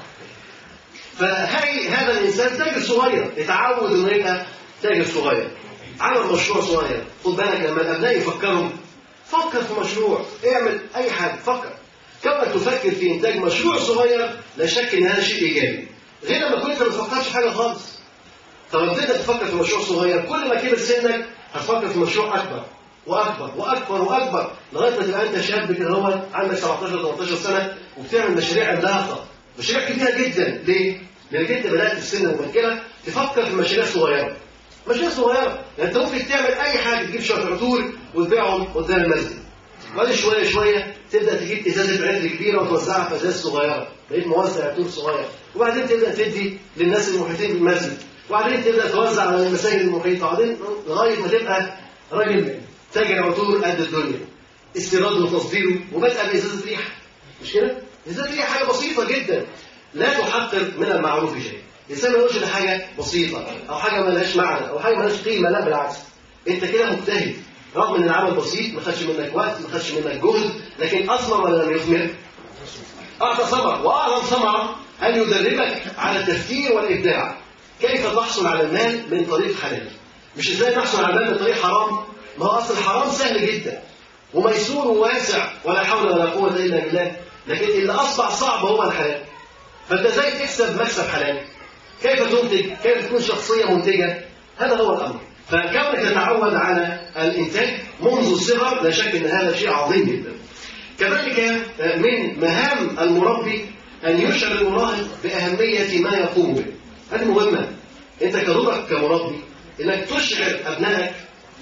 فهي هذا الانسان تاجر صغير يتعود انه يبقى تاجر صغير عمل مشروع صغير خد بالك لما الابناء يفكروا فكر في مشروع اعمل اي حاجه فكر كونك تفكر في انتاج مشروع صغير لا شك ان هذا شيء ايجابي غير لما كنت ما تفكرش في حاجه خالص طب لما تبدا تفكر في مشروع صغير كل ما كبر سنك هتفكر في مشروع اكبر واكبر واكبر واكبر لغايه ما تبقى انت شاب كده هو عندك 17 18 سنه وبتعمل مشاريع عملاقه مشاريع كبيره جدا ليه؟ لانك انت بدات في سن مبكره تفكر في مشاريع صغيره مشاريع صغيره يعني انت ممكن تعمل اي حاجه تجيب شويه عطور وتبيعهم قدام المسجد بعد شويه شويه تبدا تجيب ازازه عطر كبيره وتوزعها في ازاز صغيره بقيت موزع عطور صغير وبعدين تبدا تدي للناس المحيطين بالمسجد وبعدين تبدا توزع على المساجد المحيطه وبعدين لغايه ما تبقى راجل تاجر عطور قد الدنيا استيراد وتصديره وبدأ بازازه ريحه مش كده؟ ازازه ريحه حاجه بسيطه جدا لا تحقر من المعروف شيء الانسان ما يقولش ده حاجه بسيطه او حاجه ملهاش معنى او حاجه ملهاش قيمه لا بالعكس انت كده مجتهد رغم ان العمل بسيط ما خدش منك وقت ما خدش منك جهد لكن اثمر ولا لم يثمر؟ اعطى ثمر واعظم ثمره ان يدربك على التفكير والابداع كيف تحصل على المال من طريق حلال مش ازاي تحصل على المال من طريق حرام ما هو اصل الحرام سهل جدا وميسور وواسع ولا حول ولا قوه الا بالله لكن اللي اصبح صعب هو الحلال فانت ازاي تكسب مكسب حلال كيف تنتج كيف تكون شخصيه منتجه هذا هو الامر فكونك تتعود على الانتاج منذ الصغر لا شك ان هذا شيء عظيم جدا كذلك من مهام المربي ان يشعر المراهق باهميه ما يقوم به هذه مهمه انت كدورك كمربي انك تشعر ابنائك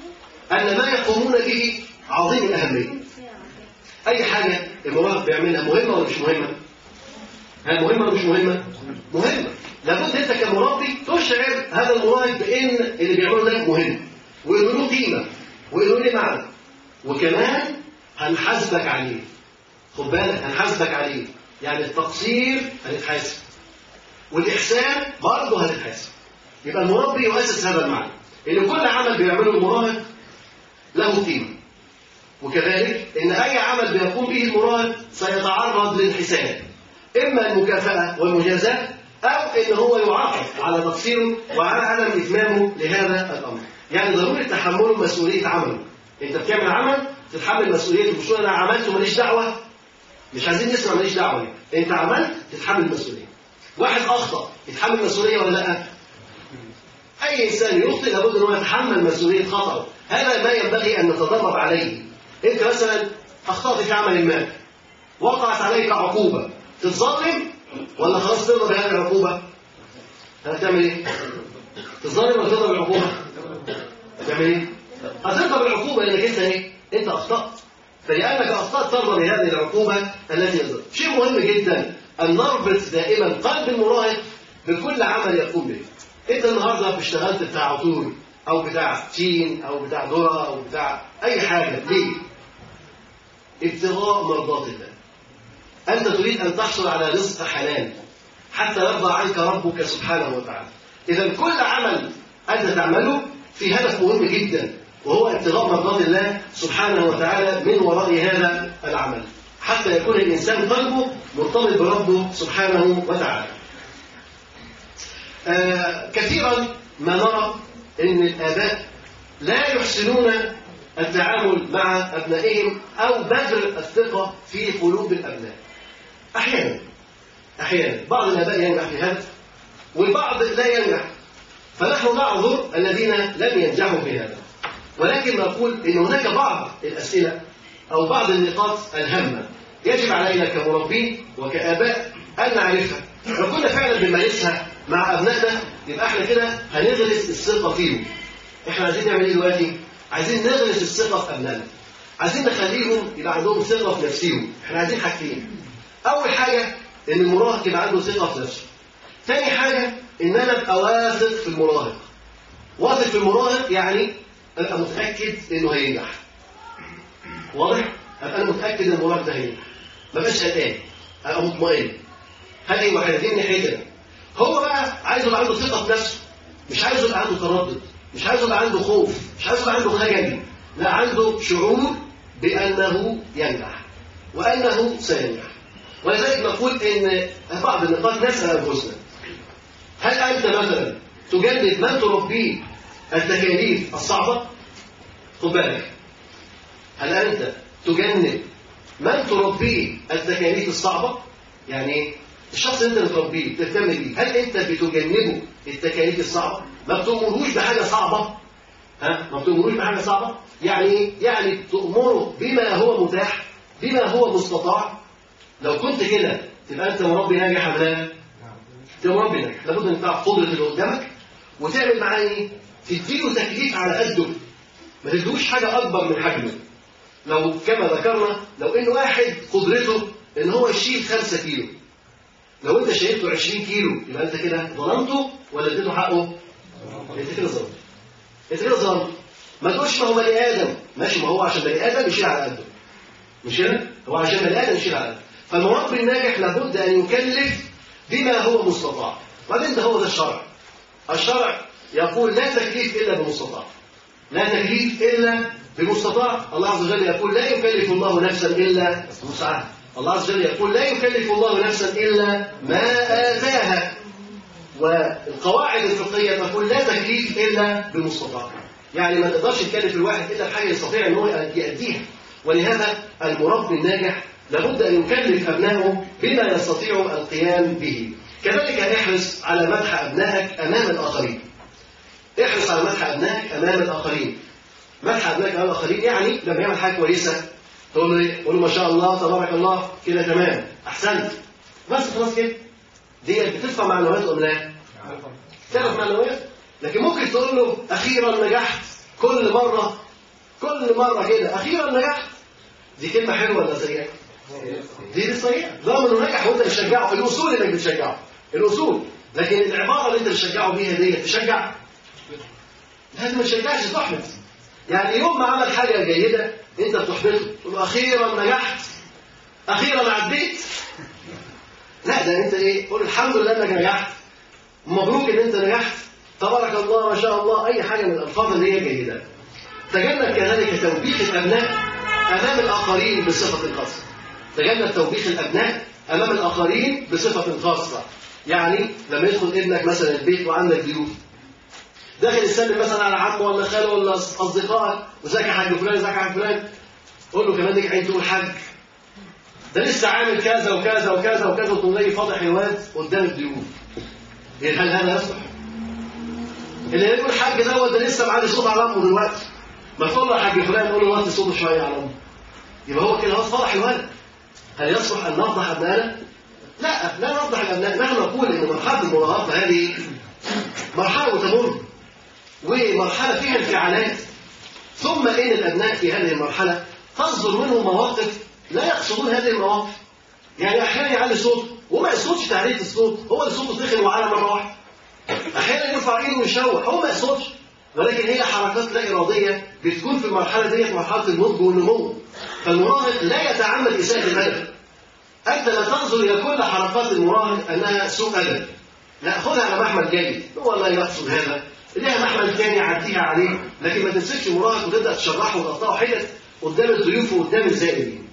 ان ما يقومون به عظيم الاهميه اي حاجه المراهق بيعملها مهمه ولا مش مهمه ها مهمه ولا مش مهمه مهمه لابد انت كمربي تشعر هذا المراهق بان اللي بيعمله ده مهم وانه له قيمه وانه له معنى وكمان هنحاسبك عليه خد بالك هنحاسبك عليه يعني التقصير هنتحاسب والاحسان برضه هنتحاسب يبقى المربي يؤسس هذا المعنى ان كل عمل بيعمله المراهق له قيمه وكذلك ان اي عمل بيقوم به المراهق سيتعرض للحساب اما المكافاه والمجازاه او ان هو يعاقب على تقصيره وعلى عدم اتمامه لهذا الامر يعني ضروري تحمله مسؤوليه عمله انت بتعمل عمل تتحمل مسؤوليته مش انا عملت وماليش دعوه مش عايزين نسمع ماليش دعوه دي. انت عملت تتحمل المسؤوليه واحد اخطا يتحمل مسؤوليه ولا لا اي انسان يخطئ لابد ان هو يتحمل مسؤوليه خطأه هذا ما ينبغي ان نتدرب عليه انت مثلا اخطات في عمل ما وقعت عليك عقوبه تتظلم ولا خلاص ترضى بهذه العقوبه هتعمل ايه تتظلم ولا ترضى بالعقوبه تعمل ايه هترضى بالعقوبه لانك انت ايه انت اخطات فلانك اخطات ترضى بهذه العقوبه التي نزلت شيء مهم جدا ان نربط دائما قلب المراهق بكل عمل يقوم به انت النهارده اشتغلت بتاع عطور او بتاع تين او بتاع ذره او بتاع اي حاجه ليه ابتغاء مرضات الله انت تريد ان تحصل على رزق حلال حتى يرضى عنك ربك سبحانه وتعالى اذا كل عمل انت تعمله في هدف مهم جدا وهو ابتغاء مرضات الله سبحانه وتعالى من وراء هذا العمل حتى يكون الانسان قلبه مرتبط بربه سبحانه وتعالى آه كثيرا ما نرى ان الاباء لا يحسنون التعامل مع ابنائهم او بذل الثقه في قلوب الابناء احيانا احيانا بعض الاباء ينجح في هذا والبعض لا ينجح فنحن نعذر الذين لم ينجحوا في هذا ولكن نقول ان هناك بعض الاسئله او بعض النقاط الهامه يجب علينا كمربين وكاباء ان نعرفها لو كنا فعلا بنمارسها مع ابنائنا يبقى احنا كده هنغرس الثقه فيهم احنا عايزين نعمل ايه دلوقتي عايزين نغرس الثقه في ابنائنا عايزين نخليهم يبقى عندهم ثقه في نفسهم احنا عايزين حاجتين اول حاجه ان المراهق يبقى عنده ثقه في نفسه ثاني حاجه ان انا ابقى واثق في المراهق واثق في المراهق يعني ابقى متاكد انه هينجح واضح ابقى انا متاكد ان المراهق ده هينجح ما بقاش قلقان ابقى مطمئن هذه وحدتين ناحيتنا هو بقى عايز يبقى عنده ثقه في نفسه مش عايز يبقى عنده تردد مش عايز يبقى عنده خوف مش عايز يبقى عنده خجل لا عنده شعور بانه ينجح وانه سينجح ولذلك نقول ان بعض النقاط نسال انفسنا هل انت مثلا تجدد من تربيه التكاليف الصعبه خد بالك هل انت تجنب من تربيه التكاليف الصعبه يعني ايه الشخص اللي انت بتربيه بتهتم بيه هل انت بتجنبه التكاليف الصعبه ما بتأمروش بحاجه صعبه ها ما بتأمروش بحاجه صعبه يعني ايه يعني تأمره بما هو متاح بما هو مستطاع لو كنت كده تبقى انت مربي ناجح ولا لا تبقى مربي ناجح لابد ان تعرف قدره اللي قدامك وتعمل معاه ايه تديله تكليف على قده ما تديلوش حاجه اكبر من حجمه لو كما ذكرنا لو ان واحد قدرته ان هو يشيل 5 كيلو لو انت شايلته 20 كيلو يبقى انت كده ظلمته ولا اديته حقه؟ انت كده ظلمته انت كده ظلمته ما تقولش ما هو بني ادم ماشي ما هو عشان بني ادم يشيل على قده مش كده؟ هو عشان بني ادم يشيل على قده فالمربي الناجح لابد ان يكلف بما هو مستطاع وبعدين ده هو ده الشرع الشرع يقول لا تكليف الا بمستطاع لا تكليف الا بمستطاع الله عز وجل يقول لا يكلف الله نفسا الا وسعها الله عز وجل يقول لا يكلف الله نفسا الا ما اتاها والقواعد الفقهيه تقول لا تكليف الا بمستطاع يعني ما تقدرش تكلف الواحد الا بحاجه يستطيع ان هو يؤديها ولهذا المربي الناجح لابد ان يكلف ابنائه بما يستطيع القيام به كذلك احرص على مدح ابنائك امام الاخرين احرص على مدح ابنائك امام الاخرين مدح ابنائك امام الاخرين يعني لما يعمل حاجه كويسه تقول له ايه؟ قول له ما شاء الله تبارك الله كده تمام احسنت بس خلاص كده دي بتدفع معنويات ولا لا؟ تدفع معنويات لكن ممكن تقول له اخيرا نجحت كل مره كل مره كده اخيرا نجحت دي كلمه حلوه ولا سيئه؟ دي دي سيئه رغم انه نجح وانت بتشجعه الاصول انك بتشجعه الاصول لكن العباره اللي انت بتشجعه بيها دي تشجع لازم ما تشجعش تحبط يعني يوم ما عمل حاجه جيده انت بتحبطه تقول له اخيرا نجحت اخيرا عديت لا ده انت ايه قول الحمد لله انك نجحت مبروك ان انت نجحت تبارك الله ما شاء الله اي حاجه من الالفاظ اللي هي جيده تجنب كذلك توبيخ الابناء امام الاخرين بصفه خاصه تجنب توبيخ الابناء امام الاخرين بصفه خاصه يعني لما يدخل ابنك مثلا البيت وعندك ضيوف داخل يسلم مثلا على عمه ولا خاله ولا اصدقائك وازيك يا حاج فلان ازيك يا حاج فلان قول له كمان ليك عين تقول حاج ده لسه عامل كذا وكذا وكذا وكذا وتقوم جاي فاضح الواد قدام الضيوف إيه هل هذا يصلح؟ اللي يقول حاج دوت ده لسه معاه صوت على امه دلوقتي ما تقول له يا حاج فلان قول له وطي صوته شويه على امه يبقى هو كده هو فضح الولد هل يصلح ان نفضح ابنائنا؟ لا لا نفضح الابناء نحن نقول ان مرحله المراهقه هذه مرحله وتمر ومرحله فيها انفعالات ثم ان الابناء في هذه المرحله تصدر منهم مواقف لا يقصدون هذه المواقف يعني احيانا يعلي صوته وما يقصدش تعليه الصوت هو اللي صوته دخل وعلى مره واحده احيانا يرفع ايده ويشوح هو ما يقصدش ولكن هي حركات لا اراديه بتكون في المرحله ديت مرحله النضج والنمو فالمراهق لا يتعمد اساءه الادب انت لا تنظر الى كل حركات المراهق انها سوء ادب لا خذها على محمل جيد هو لا يقصد هذا ليها محمل ثاني عديها عليه لكن ما تمسكش مراهق وتبدا تشرحه وتقطعه حتت قدام الضيوف وقدام الزائرين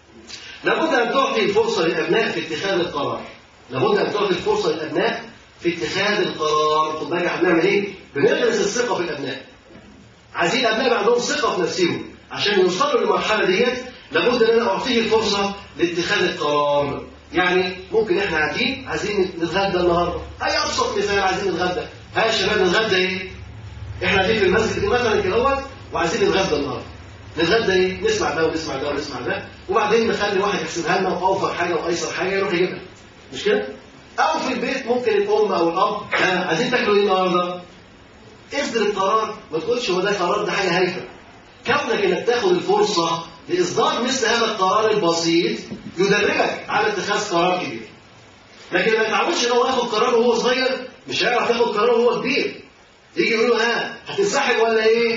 لابد ان تعطي الفرصه للابناء في اتخاذ القرار لابد ان تعطي الفرصه للابناء في اتخاذ القرار خد بالك احنا بنعمل ايه؟ بنغرس الثقه في الابناء عايزين الابناء يبقى عندهم ثقه في نفسهم عشان يوصلوا للمرحله ديت لابد ان انا اعطيه الفرصه لاتخاذ القرار يعني ممكن احنا قاعدين عايزين نتغدى النهارده اي ابسط مثال عايزين نتغدى ها يا شباب نتغدى ايه؟ احنا قاعدين في المسجد مثلا كده وعايزين نتغدى النهارده نتغدى ايه؟ نسمع ده ونسمع ده ونسمع ده وبعدين نخلي واحد يحسبها لنا واوفر حاجه وايسر حاجه يروح يجيبها مش كده؟ او في البيت ممكن الام او الاب ها عايزين تاكلوا ايه النهارده؟ اصدر القرار ما تقولش هو ده قرار ده حاجه هايفه كونك انك تاخد الفرصه لاصدار مثل هذا القرار البسيط يدربك على اتخاذ قرار كبير لكن ما تعودش ان هو ياخد قرار وهو صغير مش هيعرف ياخد قرار وهو كبير يجي يقول له ها هتنسحب ولا ايه؟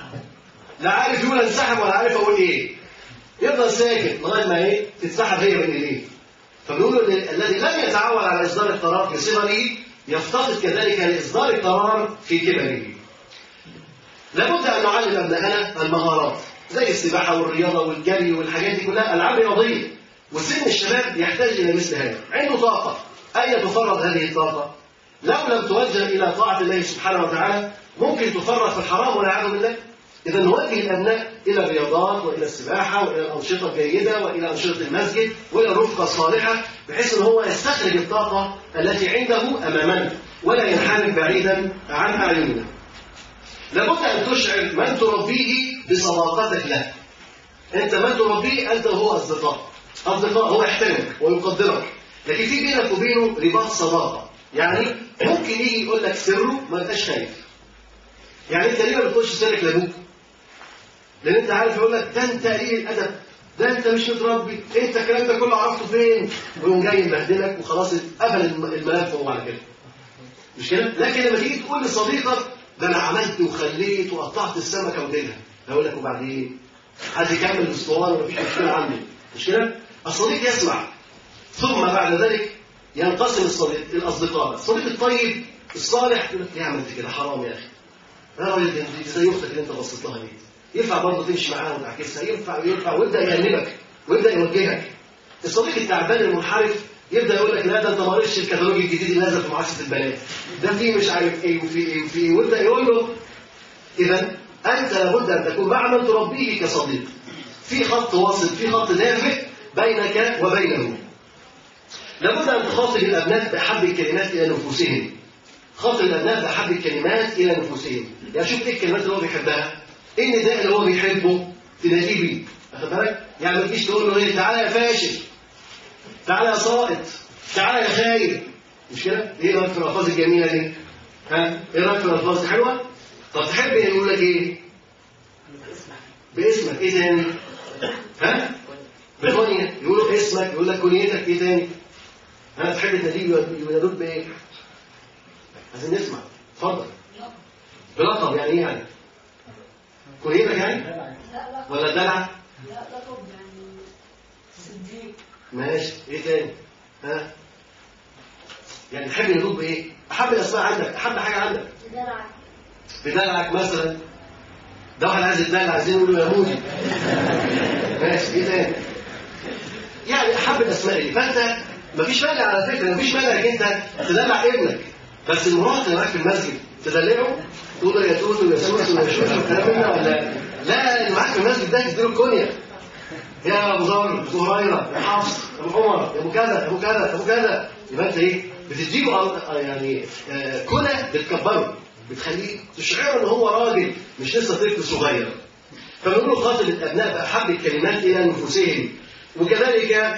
لا عارف يقول انسحب ولا عارف اقول ايه يفضل ساكت لغايه ما ايه تتسحب هي من ايديه فبنقول ان الذي لم يتعود على اصدار القرار في صغره يفتقد كذلك لاصدار القرار في كبره لابد ان نعلم ابنائنا المهارات زي السباحه والرياضه والجري والحاجات دي كلها العاب رياضيه وسن الشباب يحتاج الى مثل هذا عنده طاقه اين تفرغ هذه الطاقه لو لم توجه الى طاعه الله سبحانه وتعالى ممكن تفرغ في الحرام والعياذ بالله اذا نوجه الابناء الى الرياضات والى السباحه والى الانشطه الجيده والى انشطه المسجد والى الرفقه الصالحه بحيث ان هو يستخرج الطاقه التي عنده امامنا ولا ينحرف بعيدا عن اعيننا لابد ان تشعر من تربيه بصداقتك له انت من تربيه انت وهو اصدقاء اصدقاء هو يحترمك ويقدرك لكن في بينك وبينه رباط صداقه يعني ممكن يجي يقول لك سره ما انتش خايف يعني انت ليه ما بتقولش سرك لابوك لان انت عارف يقول لك ده انت قليل الادب ده انت مش متربي انت الكلام ده كله عرفته فين ويقوم جاي مبهدلك وخلاص قفل الم- الملف وهو على كده مش كده لكن لما تيجي تقول لصديقك ده انا عملت وخليت وقطعت السمكه وديلها هقول لك وبعدين عايز يكمل الاسطوانه ومفيش مشكله عنده مش كده الصديق يسمع ثم بعد ذلك ينقسم الصديق الاصدقاء الصديق الطيب الصالح يقول لك ليه عملت كده حرام يا اخي يا راجل ده انت زي اختك اللي انت بصيت لها دي ينفع برضه تمشي معاها وتعكسها ينفع ينفع ويبدا يأنبك ويبدا يوجهك الصديق التعبان المنحرف يبدا يقول لك لا ده انت ما قريتش الكتالوج الجديد اللي نزل في معسكر البنات ده فيه مش عارف ايه وفي ايه وفي ايه ويبدا يقول له اذا انت لابد ان تكون مع من تربيه كصديق في خط واصل في خط دافئ بينك وبينه لابد ان تخاطب الابناء باحب الكلمات الى نفوسهم خاطب الابناء باحب الكلمات الى نفوسهم يعني شوف ايه الكلمات اللي هو بيحبها ايه النداء اللي هو بيحبه تناديه بيه واخد بالك يعني ما تجيش تقول له ايه تعالى يا فاشل تعالى يا ساقط تعالى يا خايب مش كده ايه رايك في الالفاظ الجميله دي ها ايه رايك في الالفاظ حلوه طب تحب يقول لك ايه باسمك ايه تاني ها بكونية يقولوا اسمك يقول لك كنيتك ايه تاني ها تحب تناديه ينادوك بايه عايزين نسمع اتفضل بلقب يعني ايه يعني كنيتك يعني لا لا ولا دلع لا لا طب يعني صديق ماشي ايه تاني ها يعني تحب ينادوك بايه احب الاسماء عندك احب حاجه عندك دلع بدلعك مثلا ده واحد عايز يتدلع عايزين يقولوا يا مودي ماشي ايه تاني يعني احب الاسماء دي فانت مفيش مانع على فكره مفيش مانع انك انت تدلع ابنك بس المراهق اللي معاك في المسجد تدلعه تقول له يا توتو يا سوسو يا شوشو الكلام ده ولا لا اللي معاك في المسجد ده تديله الكونيا يا ابو ذر ابو هريره يا حفص يا ابو عمر يا ابو كذا يا ابو كذا يا ابو كذا يبقى انت ايه بتديله أر- يعني آه، كنى بتكبره بتخليه تشعره ان هو راجل مش لسه طفل صغير فبنقول له خاطب الابناء باحب الكلمات الى نفوسهم وكذلك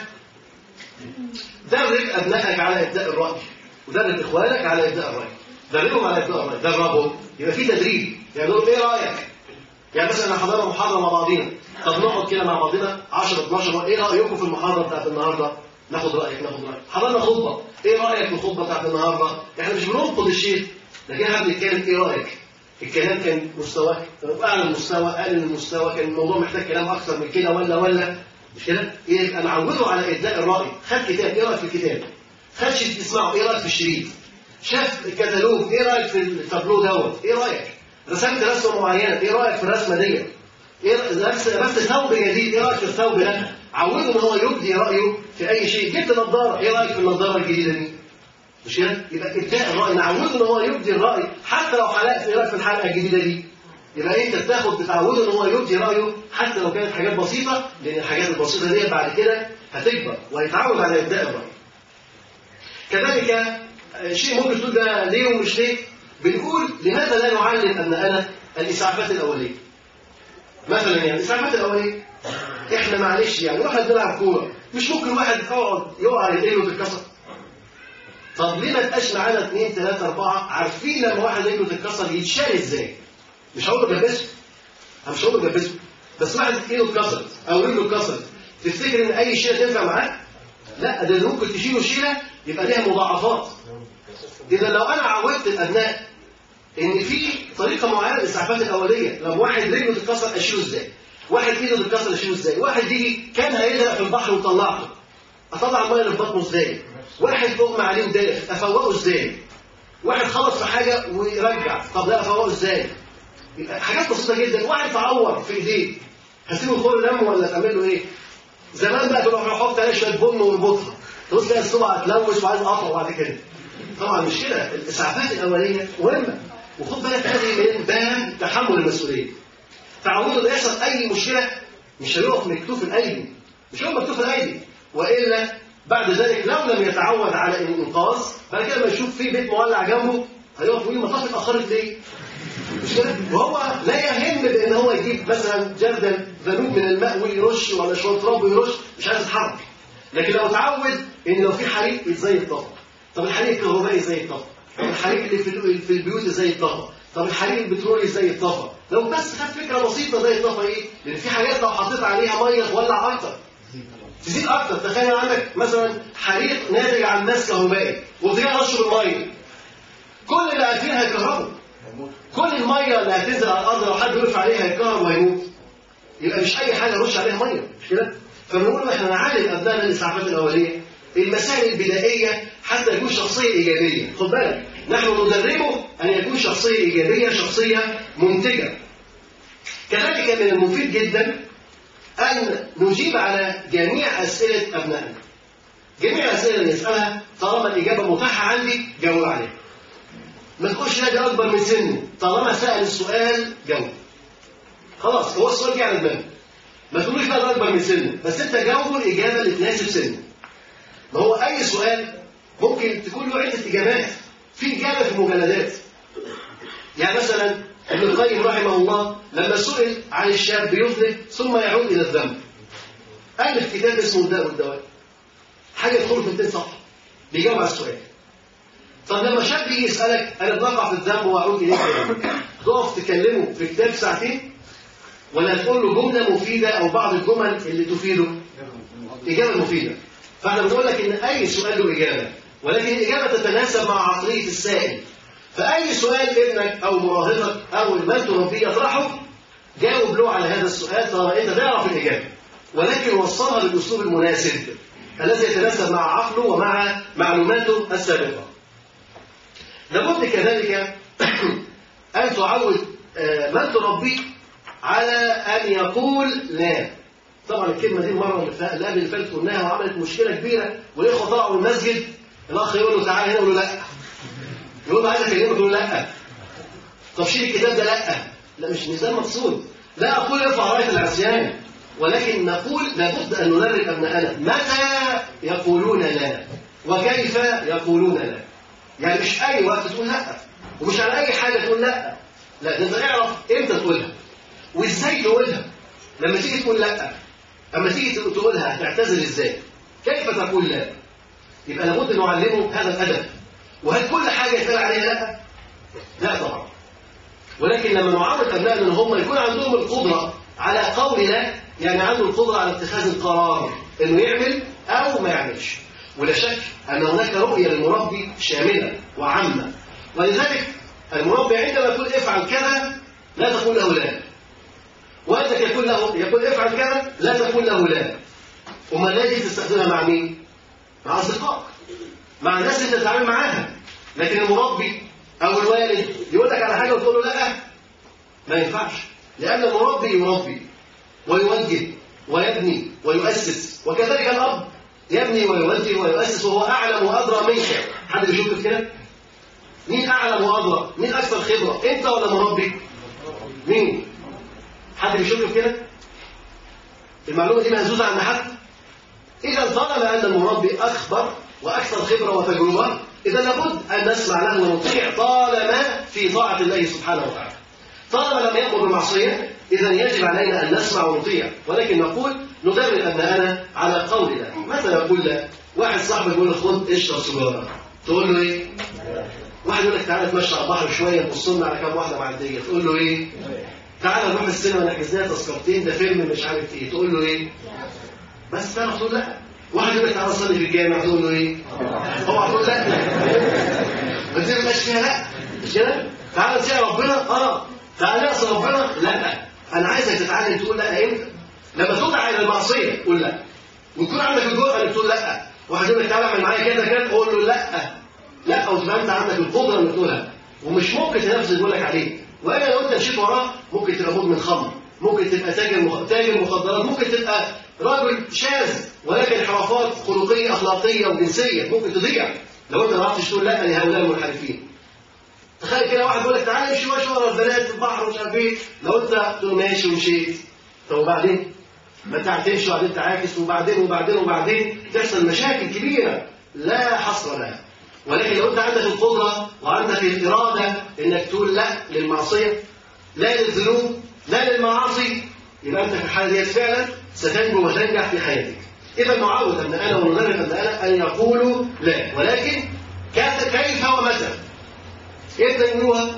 درب ابنائك على ابداء الراي ودرب اخوانك على ابداء الراي دربهم على ابداء الراي دربهم يبقى في تدريب يعني نقول ايه رايك يعني مثلا احنا حضرنا محاضره مع بعضينا طب نقعد كده مع بعضنا 10 12 مرة. ايه رايكم في المحاضره بتاعت النهارده ناخد رايك ناخد رايك حضرنا خطبه ايه رايك في الخطبه بتاعت النهارده احنا مش بننقد الشيخ لكن احنا بنتكلم ايه رايك الكلام كان مستواه اعلى المستوى اقل المستوى كان الموضوع محتاج كلام اكثر من كده ولا ولا مش كده يبقى نعوده على ابداء الراي خد كتاب ايه رايك في الكتاب خد شريط تسمعه ايه رايك في الشريط شاف الكتالوج ايه رايك في التابلو دوت ايه رايك رسمت رسمه معينه ايه رايك في الرسمه ديت ايه لبس لبست ثوب جديد ايه رايك في الثوب ده عوده ان هو يبدي رايه في اي شيء جبت نظاره ايه رايك في النظاره الجديده دي مش كده يبقى ابداء الراي نعوده ان هو يبدي الراي حتى لو حلقت ايه رايك في الحلقه الجديده دي يبقى انت بتاخد بتعوده ان هو يبدي رايه حتى لو كانت حاجات بسيطه لان الحاجات البسيطه دي بعد كده هتكبر وهيتعود على ابداء الراي كذلك آه، شيء ممكن تقول ده ليه ومش ليه بنقول لماذا لا نعلم ابنائنا الاسعافات الاوليه مثلا يعني الاسعافات الاوليه احنا معلش يعني واحد بيلعب كوره مش ممكن واحد يقعد يقع رجله تتكسر طب ليه ما تبقاش معانا اثنين ثلاثه اربعه عارفين لما واحد رجله تتكسر يتشال ازاي مش هقول له جبسه انا مش هقول له جبسه بس واحد ايده اتكسرت او رجله اتكسرت تفتكر ان اي شيء تنفع معاه لا ده ممكن تشيله شيله يبقى ليها مضاعفات اذا لو انا عودت الابناء ان في طريقه معينه للاسعافات الاوليه لو واحد رجله تتكسر اشيله ازاي واحد ايده تتكسر اشيله ازاي واحد يجي كان هيغرق في البحر وطلعته اطلع الميه اللي في بطنه ازاي واحد اغمى عليه وداخ افوقه ازاي واحد خلص في حاجه ويرجع طب لا افوقه ازاي يبقى حاجات بسيطه جدا واحد تعور في ايديه هسيبه يخور دم ولا تعمل له ايه زمان بقى تروح يحط عليه شويه بن ويربطها تبص تلاقي الصبع اتلوث وعايز اقطع بعد كده طبعا مش كده الاسعافات الاوليه مهمه وخد بالك هذه من باب تحمل المسؤوليه تعودوا ان يحصل اي مشكله مش هيقف مكتوف الايدي مش هيقف مكتوف الايدي والا بعد ذلك لو لم يتعود على الانقاذ بعد كده لما يشوف في بيت مولع جنبه هيقف ويقول المطاف اتاخرت ليه؟ مش كده؟ وهو لا يهم بان هو يجيب مثلا جردل ذنوب من الماء ويرش ولا شويه تراب ويرش مش عايز يتحرك لكن لو اتعود ان لو في حريق ازاي يتطفى طب الحريق الكهربائي ازاي يتطفى طب الحريق اللي في ال- في البيوت ازاي يتطفى طب الحريق البترولي ازاي يتطفى لو بس خد فكره بسيطه ازاي يتطفى ايه لان في حاجات لو حطيت عليها ميه تولع اكتر تزيد اكتر تخيل عندك مثلا حريق ناتج عن ماس كهربائي وتجي رشه بالميه كل اللي قاعدين هيكهربوا كل الميه اللي هتنزل على الارض لو حد وقف عليها هيتكهرب وهيموت يبقى مش اي حاجه نرش عليها ميه مش كده فبنقول احنا نعلم ابنائنا الاسعافات الاوليه المسائل البدائيه حتى يكون شخصيه ايجابيه خد بالك نحن ندربه ان يكون شخصيه ايجابيه شخصيه منتجه كذلك من المفيد جدا ان نجيب على جميع اسئله ابنائنا جميع الاسئله اللي يسالها طالما الاجابه متاحه عندي جاوب عليها ما تقولش لا ده اكبر من سنه طالما سال السؤال جاوب خلاص هو السؤال جه على دماغك ما تقولوش بقى ده اكبر من سنه بس انت جاوبه الاجابه اللي تناسب سنه ما هو اي سؤال ممكن تكون له عده اجابات في اجابه في المجلدات يعني مثلا ابن القيم رحمه الله لما سئل عن الشاب يذنب ثم يعود الى الذنب الف كتاب اسمه الداء والدواء حاجه تدخل في 200 صفحه بيجاوب على السؤال طب لما شاب يجي يسالك انا بقع في الذنب واعود اليك تقف تكلمه في كتاب ساعتين ولا تقول له جمله مفيده او بعض الجمل اللي تفيده اجابه مفيده فاحنا بنقول لك ان اي سؤال له اجابه ولكن الاجابه تتناسب مع عقليه السائل فاي سؤال ابنك او مراهقك او من تربيه يطرحه جاوب له على هذا السؤال طالما انت تعرف الاجابه ولكن وصلها بالاسلوب المناسب الذي يتناسب مع عقله ومع معلوماته السابقه لابد كذلك أن تعود آه، من تربيه على أن يقول لا طبعا الكلمة دي مرة اللي فا- اللي قبل اللي فاتت قلناها وعملت مشكلة كبيرة والإخوة طلعوا من المسجد الأخ يقول له تعالى هنا يقول له لا يقول له عايز أكلمك يقول له لا طب شيل الكتاب ده لا لا مش مش ده المقصود لا أقول ارفع راية العصيان ولكن نقول لابد أن ندرب أبنائنا متى يقولون لا وكيف يقولون لا يعني مش اي وقت تقول لا ومش على اي حاجه تقول لا لا ده انت اعرف امتى تقولها وازاي تقولها لما تيجي تقول لا اما تيجي تقولها هتعتذر ازاي كيف تقول لا يبقى لابد ان نعلمه هذا الادب وهل كل حاجه يتقال عليها لا لا طبعا ولكن لما نعود ابنائنا ان هم يكون عندهم القدره على قول لا يعني عنده القدره على اتخاذ القرار انه يعمل او ما يعملش ولا شك ان هناك رؤيه للمربي شامله وعامه ولذلك المربي عندما يقول افعل كذا لا تقول له لا وانك يقول له يقول افعل كذا لا تقول له لا وما لا دي تستخدمها مع مين؟ مع اصدقائك مع الناس اللي تتعامل معاها لكن المربي او الوالد يقول لك على حاجه وتقول له لا ما ينفعش لان المربي يربي ويوجه ويبني ويؤسس وكذلك الاب يبني ويوجه ويؤسس وهو اعلم وادرى منك حد بيشوف في كده مين اعلم وادرى مين اكثر خبره انت ولا مربي مين حد بيشوف في كده المعلومه دي مهزوزه عند حد اذا طالما ان المربي اخبر واكثر خبره وتجربه اذا لابد ان نسمع له ونطيع طالما في طاعه الله سبحانه وتعالى طالما لم يامر بالمعصيه اذا يجب علينا ان نسمع ونطيع ولكن نقول ندرب ابنائنا على قول الله متى نقول لا واحد صاحبك يقول لك خد اشرب سيجاره تقول له ايه واحد يقول لك تعالى اتمشى على البحر شويه نبص لنا على كام واحده معديه تقول له ايه تعالى نروح السينما نحجز لنا تذكرتين ده فيلم مش عارف ايه تقول له ايه بس تعرف تقول لا واحد يقول لك تعالى صلي في الجامع تقول له ايه اوعى تقول لا ما دي مبقاش فيها لا مش كده تعالى تطيع ربنا اه تعالى نعصي ربنا لا انا عايزك تتعلم تقول لا امتى لما تدعى الى المعصيه قول لا ويكون عندك الجرأة انك تقول لا واحد يقول لك تعالى اعمل معايا كذا كذا قول له لا لا وتبقى انت عندك القدره انك تقولها ومش ممكن تنفذ اللي بيقول لك عليه والا لو انت مشيت وراه ممكن تبقى مدمن خمر ممكن تبقى تاجر مخ... تاجر مخدرات ممكن تبقى راجل شاذ ولكن انحرافات خلقيه اخلاقيه وجنسيه ممكن تضيع لو انت ما عرفتش تقول لا لهؤلاء المنحرفين تخيل كده واحد يقول لك تعالى امشي ماشي ورا البنات في البحر ومش عارف ايه لو انت تقول ماشي ومشيت طب وبعدين ما انت هتمشي وبعدين تعاكس وبعدين وبعدين وبعدين تحصل مشاكل كبيره لا حصر لها ولكن لو انت عندك القدره وعندك الاراده انك تقول لا للمعصيه لا للذنوب لا للمعاصي يبقى انت في الحاله ديت فعلا ستنجو وتنجح في حياتك اذا نعود ابنائنا وندرب ابنائنا ان يقولوا لا ولكن كيف كيف ومتى امتى يقولوها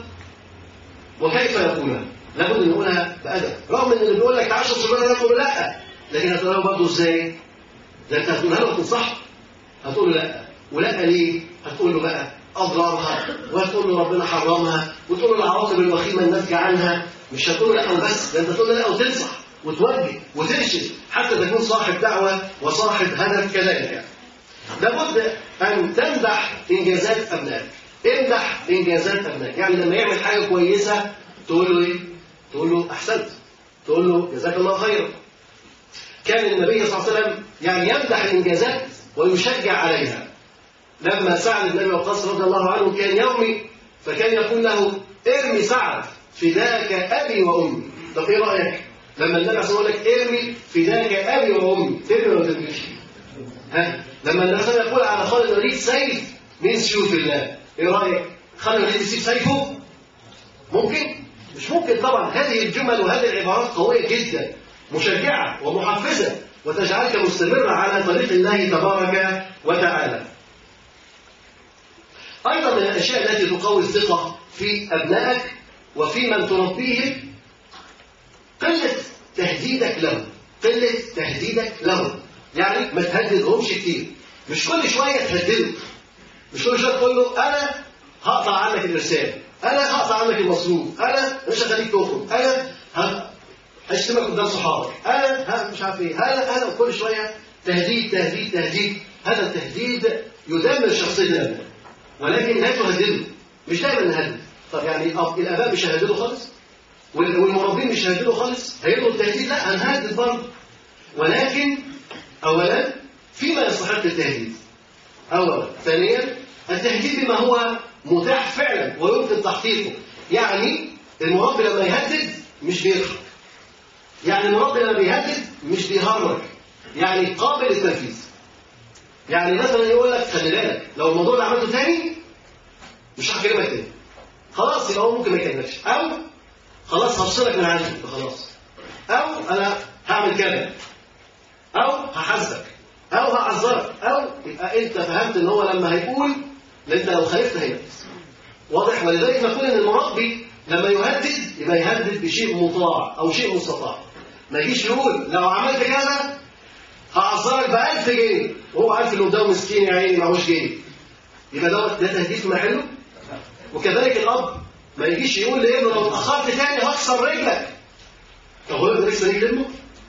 وكيف يقولها لابد ان نقولها بادب رغم ان اللي بيقول لك تعالى الصغيره ده تقول لا لكن هتقولها برضه ازاي ده انت هتقولها له وتنصحه هتقول له لا ولا ليه هتقول له بقى اضرارها وهتقول له ربنا حرمها وتقول له العواقب الوخيمه الناتجه عنها مش هتقول له لا وبس ده انت تقول له لا وتنصح وتوجه وترشد حتى تكون صاحب دعوه وصاحب هدف كذلك يعني. لابد ان تمدح انجازات ابنائك امدح انجازات ابنائك يعني لما يعمل حاجه كويسه تقول له ايه تقول له احسنت تقول له جزاك الله خيرا كان النبي صلى الله عليه وسلم يعني يمدح الانجازات ويشجع عليها لما سعد بن ابي وقاص رضي الله عنه كان يرمي فكان يقول له ارمي سعد فداك ابي وامي طب ايه رايك لما النبي صلى الله عليه وسلم يقول لك ارمي فداك ابي وامي ترمي ولا ترميش ها لما النبي صلى الله عليه وسلم يقول على خالد الوليد سيف من سيوف الله ايه رايك خالد الوليد يسيب سيفه ممكن مش ممكن طبعا هذه الجمل وهذه العبارات قويه جدا مشجعه ومحفزه وتجعلك مستمرا على طريق الله تبارك وتعالى أيضا من الأشياء التي تقوي الثقة في أبنائك وفي من تربيهم قلة تهديدك لهم قلة تهديدك لهم يعني ما تهددهمش كتير مش كل شوية تهدده مش كل شوية تقول له أنا هقطع عنك الإرسال أنا هقطع عنك المصروف أنا مش هخليك تخرج أنا ه- هشتمك قدام صحابك أنا ها مش عارف إيه أنا أنا كل شوية تهديد تهديد تهديد هذا التهديد يدمر شخصية الأبناء ولكن لا تهدده مش دايما نهدد طب يعني الأب- الاباء مش هيهددوا خالص وال- والمربين مش هيهددوا خالص هيلغوا التهديد لا هنهدد برضه ولكن اولا فيما يستحق التهديد اولا ثانيا التهديد بما هو متاح فعلا ويمكن تحقيقه يعني المربي لما يهدد مش بيضحك يعني المربي لما بيهدد مش بيهرج يعني قابل للتنفيذ يعني مثلا يقول لك خلي بالك لو الموضوع ده عملته تاني مش هكلمك تاني خلاص يبقى هو ممكن ما يكلمكش او خلاص هفصلك من عندي خلاص او انا هعمل كذا او هحاسبك او هعذرك او يبقى انت فهمت ان هو لما هيقول لأن انت لو خالفت هينفذ واضح ولذلك نقول ان المربي لما يهدد يبقى يهدد بشيء مطاع او شيء مستطاع ما يجيش يقول لو عملت كذا هعذرك ب 1000 جنيه وهو عارف اللي قدامه مسكين يا عيني معهوش جنيه يبقى ده ده تهديد في محله وكذلك الاب ما يجيش يقول لابنه لو اتاخرت تاني هكسر رجلك طب هو يقدر يكسر رجل ابنه؟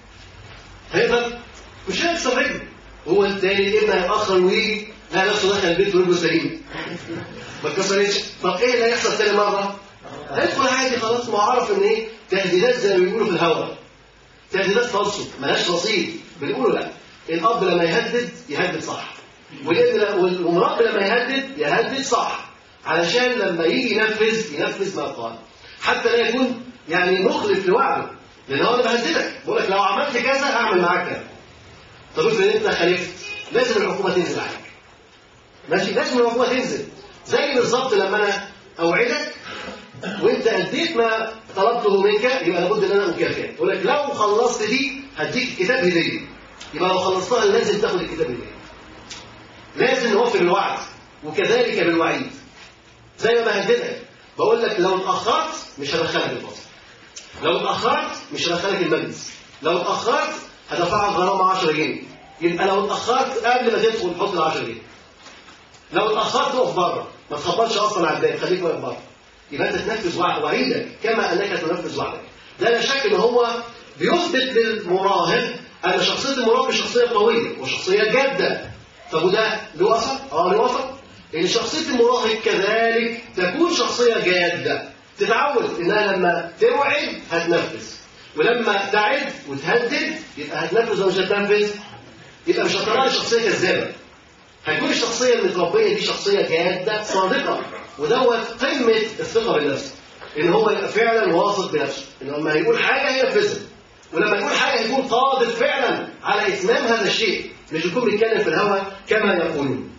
هيقدر؟ مش هيكسر رجله هو التاني الابن هيتاخر ويجي لا نفسه دخل البيت ورجله سليمه ما اتكسرتش طب ايه اللي هيحصل تاني مره؟ هيدخل عادي خلاص ما هو عرف ان ايه تهديدات زي ما بيقولوا في الهواء تهديدات فالصو ملهاش رصيد بنقولوا لا الاب لما يهدد يهدد صح والابن والمربي لما يهدد يهدد صح علشان لما يجي ينفذ ينفذ ما قال حتى لا يكون يعني مخلف لوعده لان هو انا بهددك بقول لك لو عملت كذا هعمل معاك كذا طب افرض انت خالفت لازم العقوبه تنزل عليك ماشي لازم العقوبه تنزل زي بالظبط لما انا اوعدك وانت اديت ما طلبته منك يبقى لابد ان انا اكافئك اقول لك لو خلصت دي هديك الكتاب هديه يبقى لو خلصتها لازم تاخد الكتاب هديه لازم نوفر الوعد وكذلك بالوعيد زي ما بهددك بقول لك لو اتاخرت مش هدخلك الفصل لو اتاخرت مش هدخلك المجلس لو اتاخرت هدفعك غرامه 10 جنيه يبقى لو اتاخرت قبل ما تدخل حط ال 10 جنيه لو اتاخرت اقف بره ما تخبطش اصلا على الباب خليك واقف بره يبقى انت تنفذ وعد وعيدك كما انك تنفذ وعدك ده لا شك ان هو بيثبت للمراهق أن شخصية المربي شخصية قوية وشخصية جادة طب وده له أثر؟ أه له أثر إن شخصية المراهق كذلك تكون شخصية جادة تتعود إنها لما توعد هتنفذ ولما تعد وتهدد يبقى هتنفذ ولا مش هتنفذ؟ يبقى مش هتطلع شخصية كذابة هتكون الشخصية المتربية دي شخصية جادة صادقة ودوت قمة الثقة بالنفس إن هو يبقى فعلا واثق بنفسه إن لما يقول حاجة هينفذها ولما يقول حاجة يكون قادر فعلا على إتمام هذا الشيء مش يكون بيتكلم في الهوى كما يقولون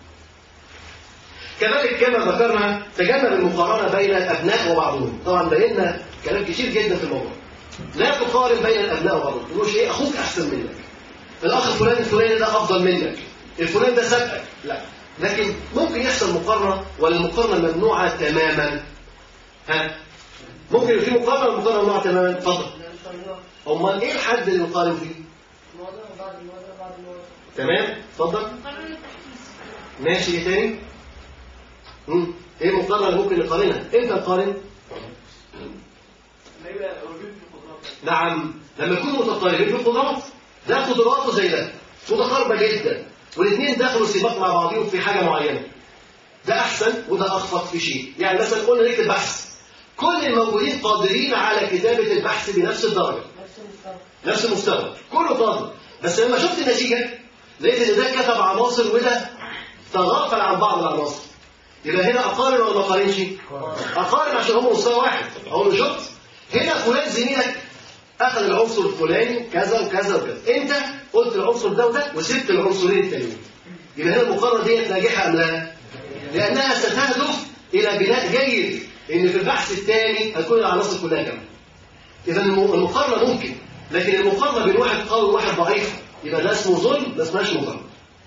كذلك كما ذكرنا تجنب المقارنة بين الأبناء وبعضهم طبعا بينا كلام كتير جدا في الموضوع لا تقارن بين الأبناء وبعضهم تقولوش إيه أخوك أحسن منك الأخ الفلاني الفلاني ده أفضل منك الفلان ده سبقك لا لكن ممكن يحصل مقارنة ولا المقارنة ممنوعة تماما ها ممكن يبقى في مقارنة ولا مقارنة ممنوعة تماما اتفضل امال ايه الحد اللي نقارن فيه تمام اتفضل ماشي ايه تاني مم. ايه المقارنة اللي ممكن نقارنها امتى نقارن نعم لما يكونوا متقاربين في القدرات ده قدراته زي ده متقاربة جدا والاثنين دخلوا سباق مع بعضهم في حاجة معينة ده أحسن وده أخفق في شيء يعني مثلا قلنا نكتب بحث كل الموجودين قادرين على كتابة البحث بنفس الدرجة نفس المستوى كله قادر بس لما شفت النتيجة لقيت ان ده كتب عناصر وده تغافل عن بعض العناصر يبقى هنا اقارن ولا ما اقارنش؟ اقارن عشان هم مستوى واحد اقول له شفت هنا فلان زميلك اخذ العنصر الفلاني كذا وكذا وكذا انت قلت العنصر ده وده وسبت العنصرين التانيين يبقى هنا المقارنه ديت ناجحه ام لا؟ لانها ستهدف الى بناء جيد ان في البحث الثاني هتكون العناصر كلها كامله اذا المقارنه ممكن لكن المقارنه بين واحد قوي وواحد ضعيف يبقى ده اسمه ظلم ده اسمهاش مقارنه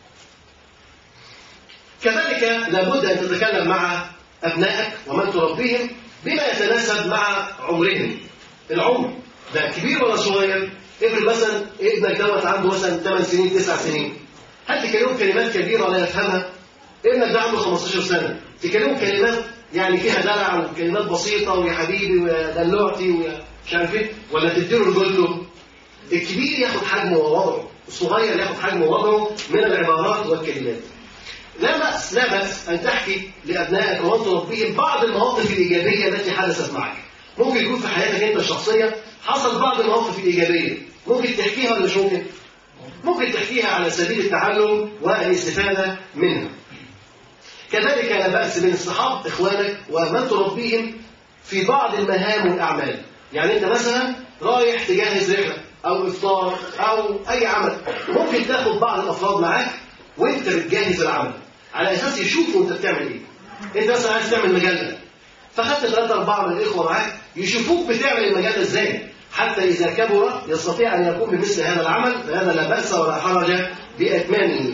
كذلك لابد ان تتكلم مع ابنائك ومن تربيهم بما يتناسب مع عمرهم العمر ده كبير ولا صغير افرض مثلا ابنك دوت عنده مثلا 8 سنين 9 سنين هل تكلمه كلمات كبيره ولا يفهمها ابنك ده عنده 15 سنه تكلمه كلمات يعني فيها دلع وكلمات بسيطه ويا حبيبي ويا دلوعتي ويا مش عارف ايه ولا تديله رجولته الكبير ياخد حجمه ووضعه الصغير ياخد حجمه ووضعه من العبارات والكلمات لا بأس لا بأس أن تحكي لأبنائك وأن تربيهم بعض المواقف الإيجابية التي حدثت معك ممكن يكون في حياتك أنت الشخصية حصل بعض المواقف الإيجابية ممكن تحكيها ولا مش ممكن؟ ممكن تحكيها على سبيل التعلم والاستفادة منها كذلك لا بأس بين الصحاب إخوانك ومن تربيهم في بعض المهام والأعمال يعني أنت مثلا رايح تجهز رحلة أو إفطار أو أي عمل ممكن تاخد بعض الأفراد معاك وأنت بتجهز العمل على أساس يشوفوا أنت بتعمل إيه أنت مثلا عايز تعمل مجلة فخدت ثلاثة أربعة من الإخوة معاك يشوفوك بتعمل المجلة إزاي حتى إذا كبر يستطيع أن يقوم بمثل هذا العمل فهذا لا بأس ولا حرج بإتمامه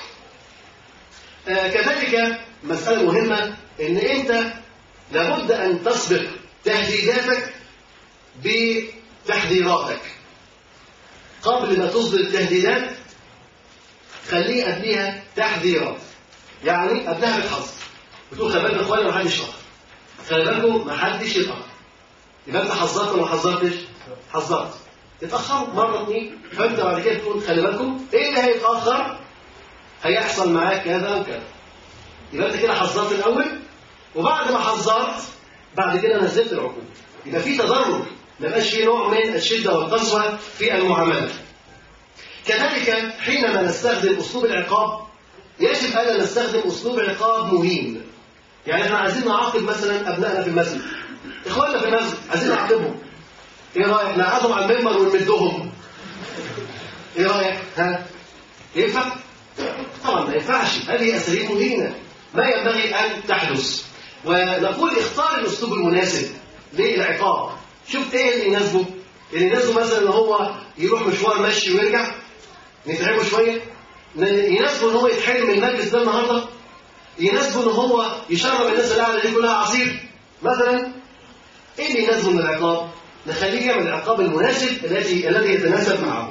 آه كذلك مسألة مهمة إن أنت لابد أن تسبق تهديداتك بتحذيراتك قبل ما تصدر التهديدات خليه قبليها تحذيرات يعني قبلها بالحظ بتقول خلي بالك يا اخوانا ما حدش يتاخر خلي بالكم ما حدش يتاخر يبقى انت حذرت ولا ما حذرتش؟ حذرت اتاخروا مره اثنين فانت بعد كده تقول خلي بالكم ايه اللي هيتاخر؟ هيحصل معاك كذا وكذا يبقى انت كده حذرت الاول وبعد ما حذرت بعد كده نزلت العقوبه يبقى في تدرج ما يبقاش في نوع من الشده والقسوه في المعامله كذلك حينما نستخدم اسلوب العقاب يجب الا نستخدم اسلوب عقاب مهين يعني احنا عايزين نعاقب مثلا ابنائنا في المسجد اخواننا في المسجد عايزين نعاقبهم ايه رايك نقعدهم على المنبر ونمدهم ايه رايك ها ينفع طبعا ما ينفعش هذه اساليب مهينه ما ينبغي ان تحدث ونقول اختار الاسلوب المناسب للعقاب شفت ايه اللي يناسبه اللي يناسبه مثلا ان هو يروح مشوار مشي ويرجع نتعبه شويه يناسبه ان هو يتحرم من المجلس ده النهارده يناسبه ان هو يشرب الناس اللي قاعده دي كلها عصير مثلا ايه اللي يناسبه من العقاب نخليه يعمل العقاب المناسب الذي الذي يتناسب معه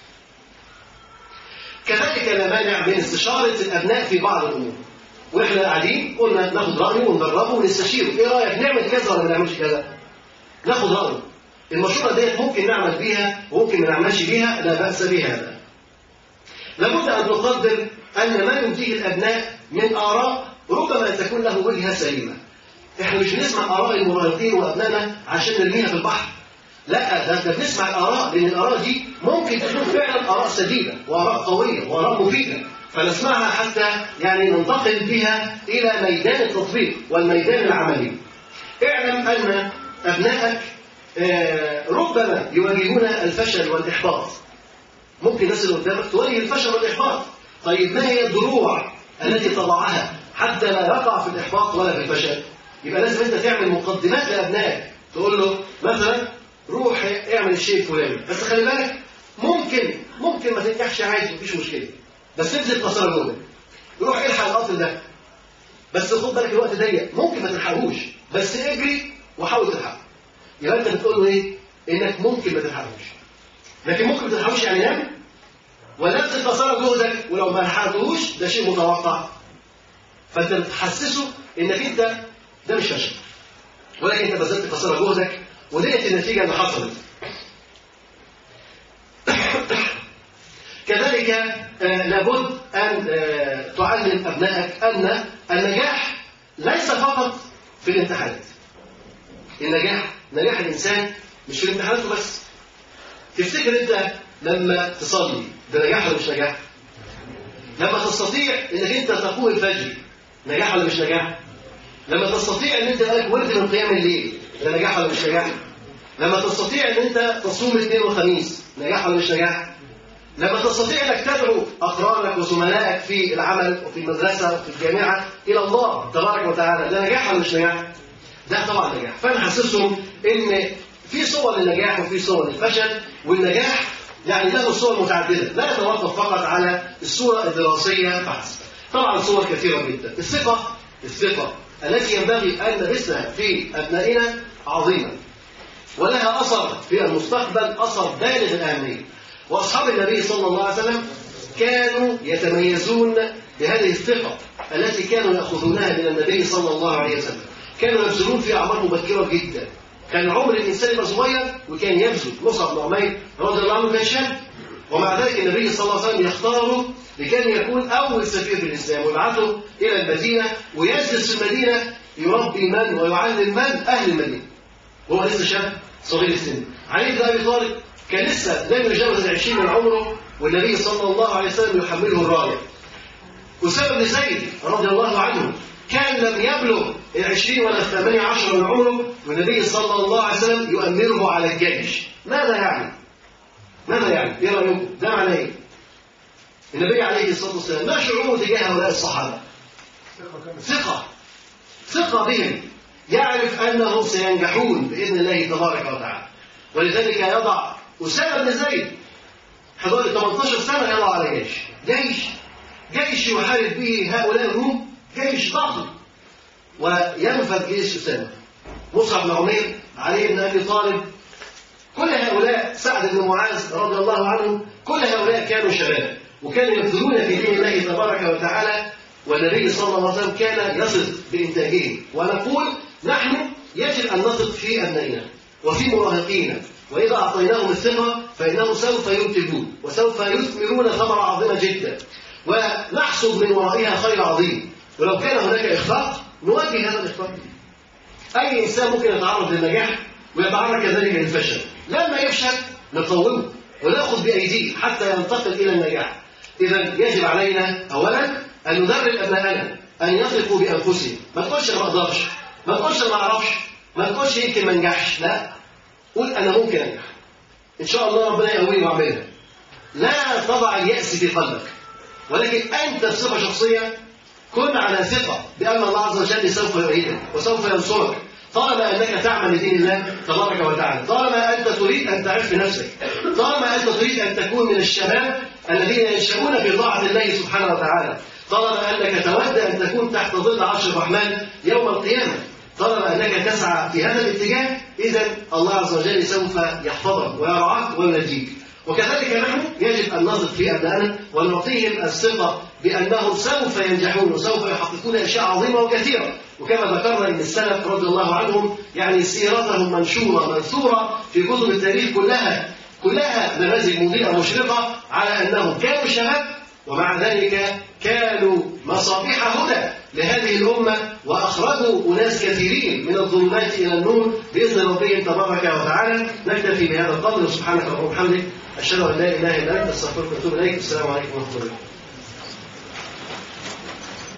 كذلك لا مانع من استشارة الأبناء في بعض الأمور وإحنا قاعدين قلنا ناخد رأيه وندربه ونستشيره إيه رأيك نعمل كذا ولا ما نعملش كذا ناخد رأيه المشورة ديت ممكن نعمل بيها وممكن ما نعملش بيها لا بأس بها لابد أن نقدر أن ما ينتج الأبناء من آراء ربما تكون له وجهة سليمة احنا مش بنسمع آراء المراهقين وأبنائنا عشان نرميها في البحر لا ده انت بنسمع الآراء لأن الآراء دي ممكن تكون فعلا آراء سديدة وآراء قوية وآراء مفيدة فنسمعها حتى يعني ننتقل بها إلى ميدان التطبيق والميدان العملي اعلم أن أبنائك آه، ربما يواجهون الفشل والإحباط ممكن الناس اللي قدامك تواجه الفشل والإحباط طيب ما هي الدروع التي تضعها حتى لا يقع في الإحباط ولا في الفشل يبقى لازم أنت تعمل مقدمات لأبنائك تقول له مثلا روح اعمل الشيء الفلاني بس خلي بالك ممكن ممكن ما تنجحش عادي مفيش مشكلة بس ابذل قصارى جوه روح الحق القطر ده بس خد بالك الوقت ضيق ممكن ما تلحقوش بس اجري وحاول تلحقه يبقى انت بتقول له ايه انك ممكن ما تلحقوش لكن ممكن ما تلحقوش يعني نام ولا ابذل قصارى جهدك ولو ما لحقتهوش ده شيء متوقع فانت بتحسسه انك انت ده مش فشل ولكن انت بذلت قصارى جهدك وديت النتيجه اللي حصلت كذلك آه، لابد أن آه، تعلم أبنائك أن النجاح ليس فقط في الامتحانات النجاح نجاح الإنسان مش في الامتحانات بس تفتكر أنت لما تصلي ده نجاح ولا مش نجاح؟ لما تستطيع أنك أنت تقوم الفجر نجاح ولا مش نجاح؟ لما تستطيع أن أنت لك ورد من قيام الليل ده نجاح ولا مش نجاح؟ لما تستطيع أن أنت تصوم الاثنين والخميس نجاح ولا مش نجاح؟ لما تستطيع انك تدعو اقرانك وزملائك في العمل وفي المدرسه وفي الجامعه الى الله تبارك وتعالى ده نجاح ولا مش نجاح؟ ده طبعا نجاح فانا حاسسهم ان في صور للنجاح وفي صور للفشل والنجاح يعني له صور متعدده لا يتوقف فقط على الصوره الدراسيه فحسب طبعا صور كثيره جدا الثقه الثقه التي ينبغي ان نرسها في ابنائنا عظيمه ولها اثر في المستقبل اثر بالغ الاهميه وأصحاب النبي صلى الله عليه وسلم كانوا يتميزون بهذه الثقة التي كانوا يأخذونها من النبي صلى الله عليه وسلم كانوا يبذلون في أعمار مبكرة جدا كان عمر الإنسان يبقى صغير وكان يبذل مصعب بن عمير رضي الله عنه كان شاب ومع ذلك النبي صلى الله عليه وسلم يختاره لكي يكون أول سفير في الإسلام ويبعثه إلى المدينة ويجلس في المدينة يربي من ويعلم من أهل المدينة وهو لسه شاب صغير السن علي بن أبي طالب كان لسه لم يجاوز العشرين من عمره والنبي صلى الله عليه وسلم يحمله الرايه أسامة بن زيد رضي الله عنه كان لم يبلغ العشرين ولا الثمانية عشر من عمره والنبي صلى الله عليه وسلم يؤمره على الجيش ماذا يعني؟ ماذا يعني؟ ايه رأيكم؟ ده معناه ايه؟ النبي عليه الصلاة والسلام ما شعوره تجاه هؤلاء الصحابة؟ ثقة ثقة بهم يعرف أنهم سينجحون بإذن الله تبارك وتعالى ولذلك يضع أسامة بن زيد حوالي 18 سنة يضع على جيش جيش جيش يحارب به هؤلاء الروم جيش ضخم وينفذ جيش أسامة مصعب بن عمير علي بن أبي طالب كل هؤلاء سعد بن معاذ رضي الله عنه كل هؤلاء كانوا شباب وكانوا يبذلون في دين الله تبارك وتعالى والنبي صلى الله عليه وسلم كان يثق بإنتاجهم ونقول نحن يجب أن نثق في أبنائنا وفي مراهقينا وإذا أعطيناهم الثقة فإنهم سوف ينتجون وسوف يثمرون ثمرة عظيمة جدا ونحصد من ورائها خير عظيم ولو كان هناك إخفاق نواجه هذا الإخفاق أي إنسان ممكن يتعرض للنجاح ويتعرض كذلك للفشل لما يفشل نقومه ونأخذ بأيديه حتى ينتقل إلى النجاح إذا يجب علينا أولا أن ندرب أبنائنا أن يثقوا بأنفسهم ما تقولش أنا ما أقدرش ما تقولش أنا ما أعرفش ما تقولش يمكن ما انجحش لا قول أنا ممكن أنجح إن شاء الله ربنا يقويني وأعملها لا تضع اليأس في قلبك ولكن أنت بصفة شخصية كن على ثقة بأن الله عز وجل سوف يؤيدك وسوف ينصرك طالما أنك تعمل لدين الله تبارك وتعالى طالما أنت تريد أن تعرف نفسك طالما أنت تريد أن تكون من الشباب الذين ينشؤون في طاعة الله سبحانه وتعالى طالما أنك تود أن تكون تحت ظل عرش الرحمن يوم القيامة طالما أنك تسعى في هذا الاتجاه إذا الله عز وجل سوف يحفظك ويرعاك وينجيك وكذلك نحن يجب أن نثق في أبنائنا ونعطيهم الثقة بأنهم سوف ينجحون وسوف يحققون أشياء عظيمة وكثيرة وكما ذكرنا أن السلف رضي الله عنهم يعني سيرتهم منشورة منثورة في كتب التاريخ كلها كلها نماذج مضيئة مشرقة على أنهم كانوا شباب ومع ذلك كانوا مصابيح هدى لهذه الأمة وأخرجوا أناس كثيرين من الظلمات إلى النور بإذن ربهم تبارك وتعالى نكتفي بهذا القدر سبحانك اللهم وبحمدك أشهد أن لا إله إلا أنت أستغفرك وأتوب إليك السلام عليكم ورحمة الله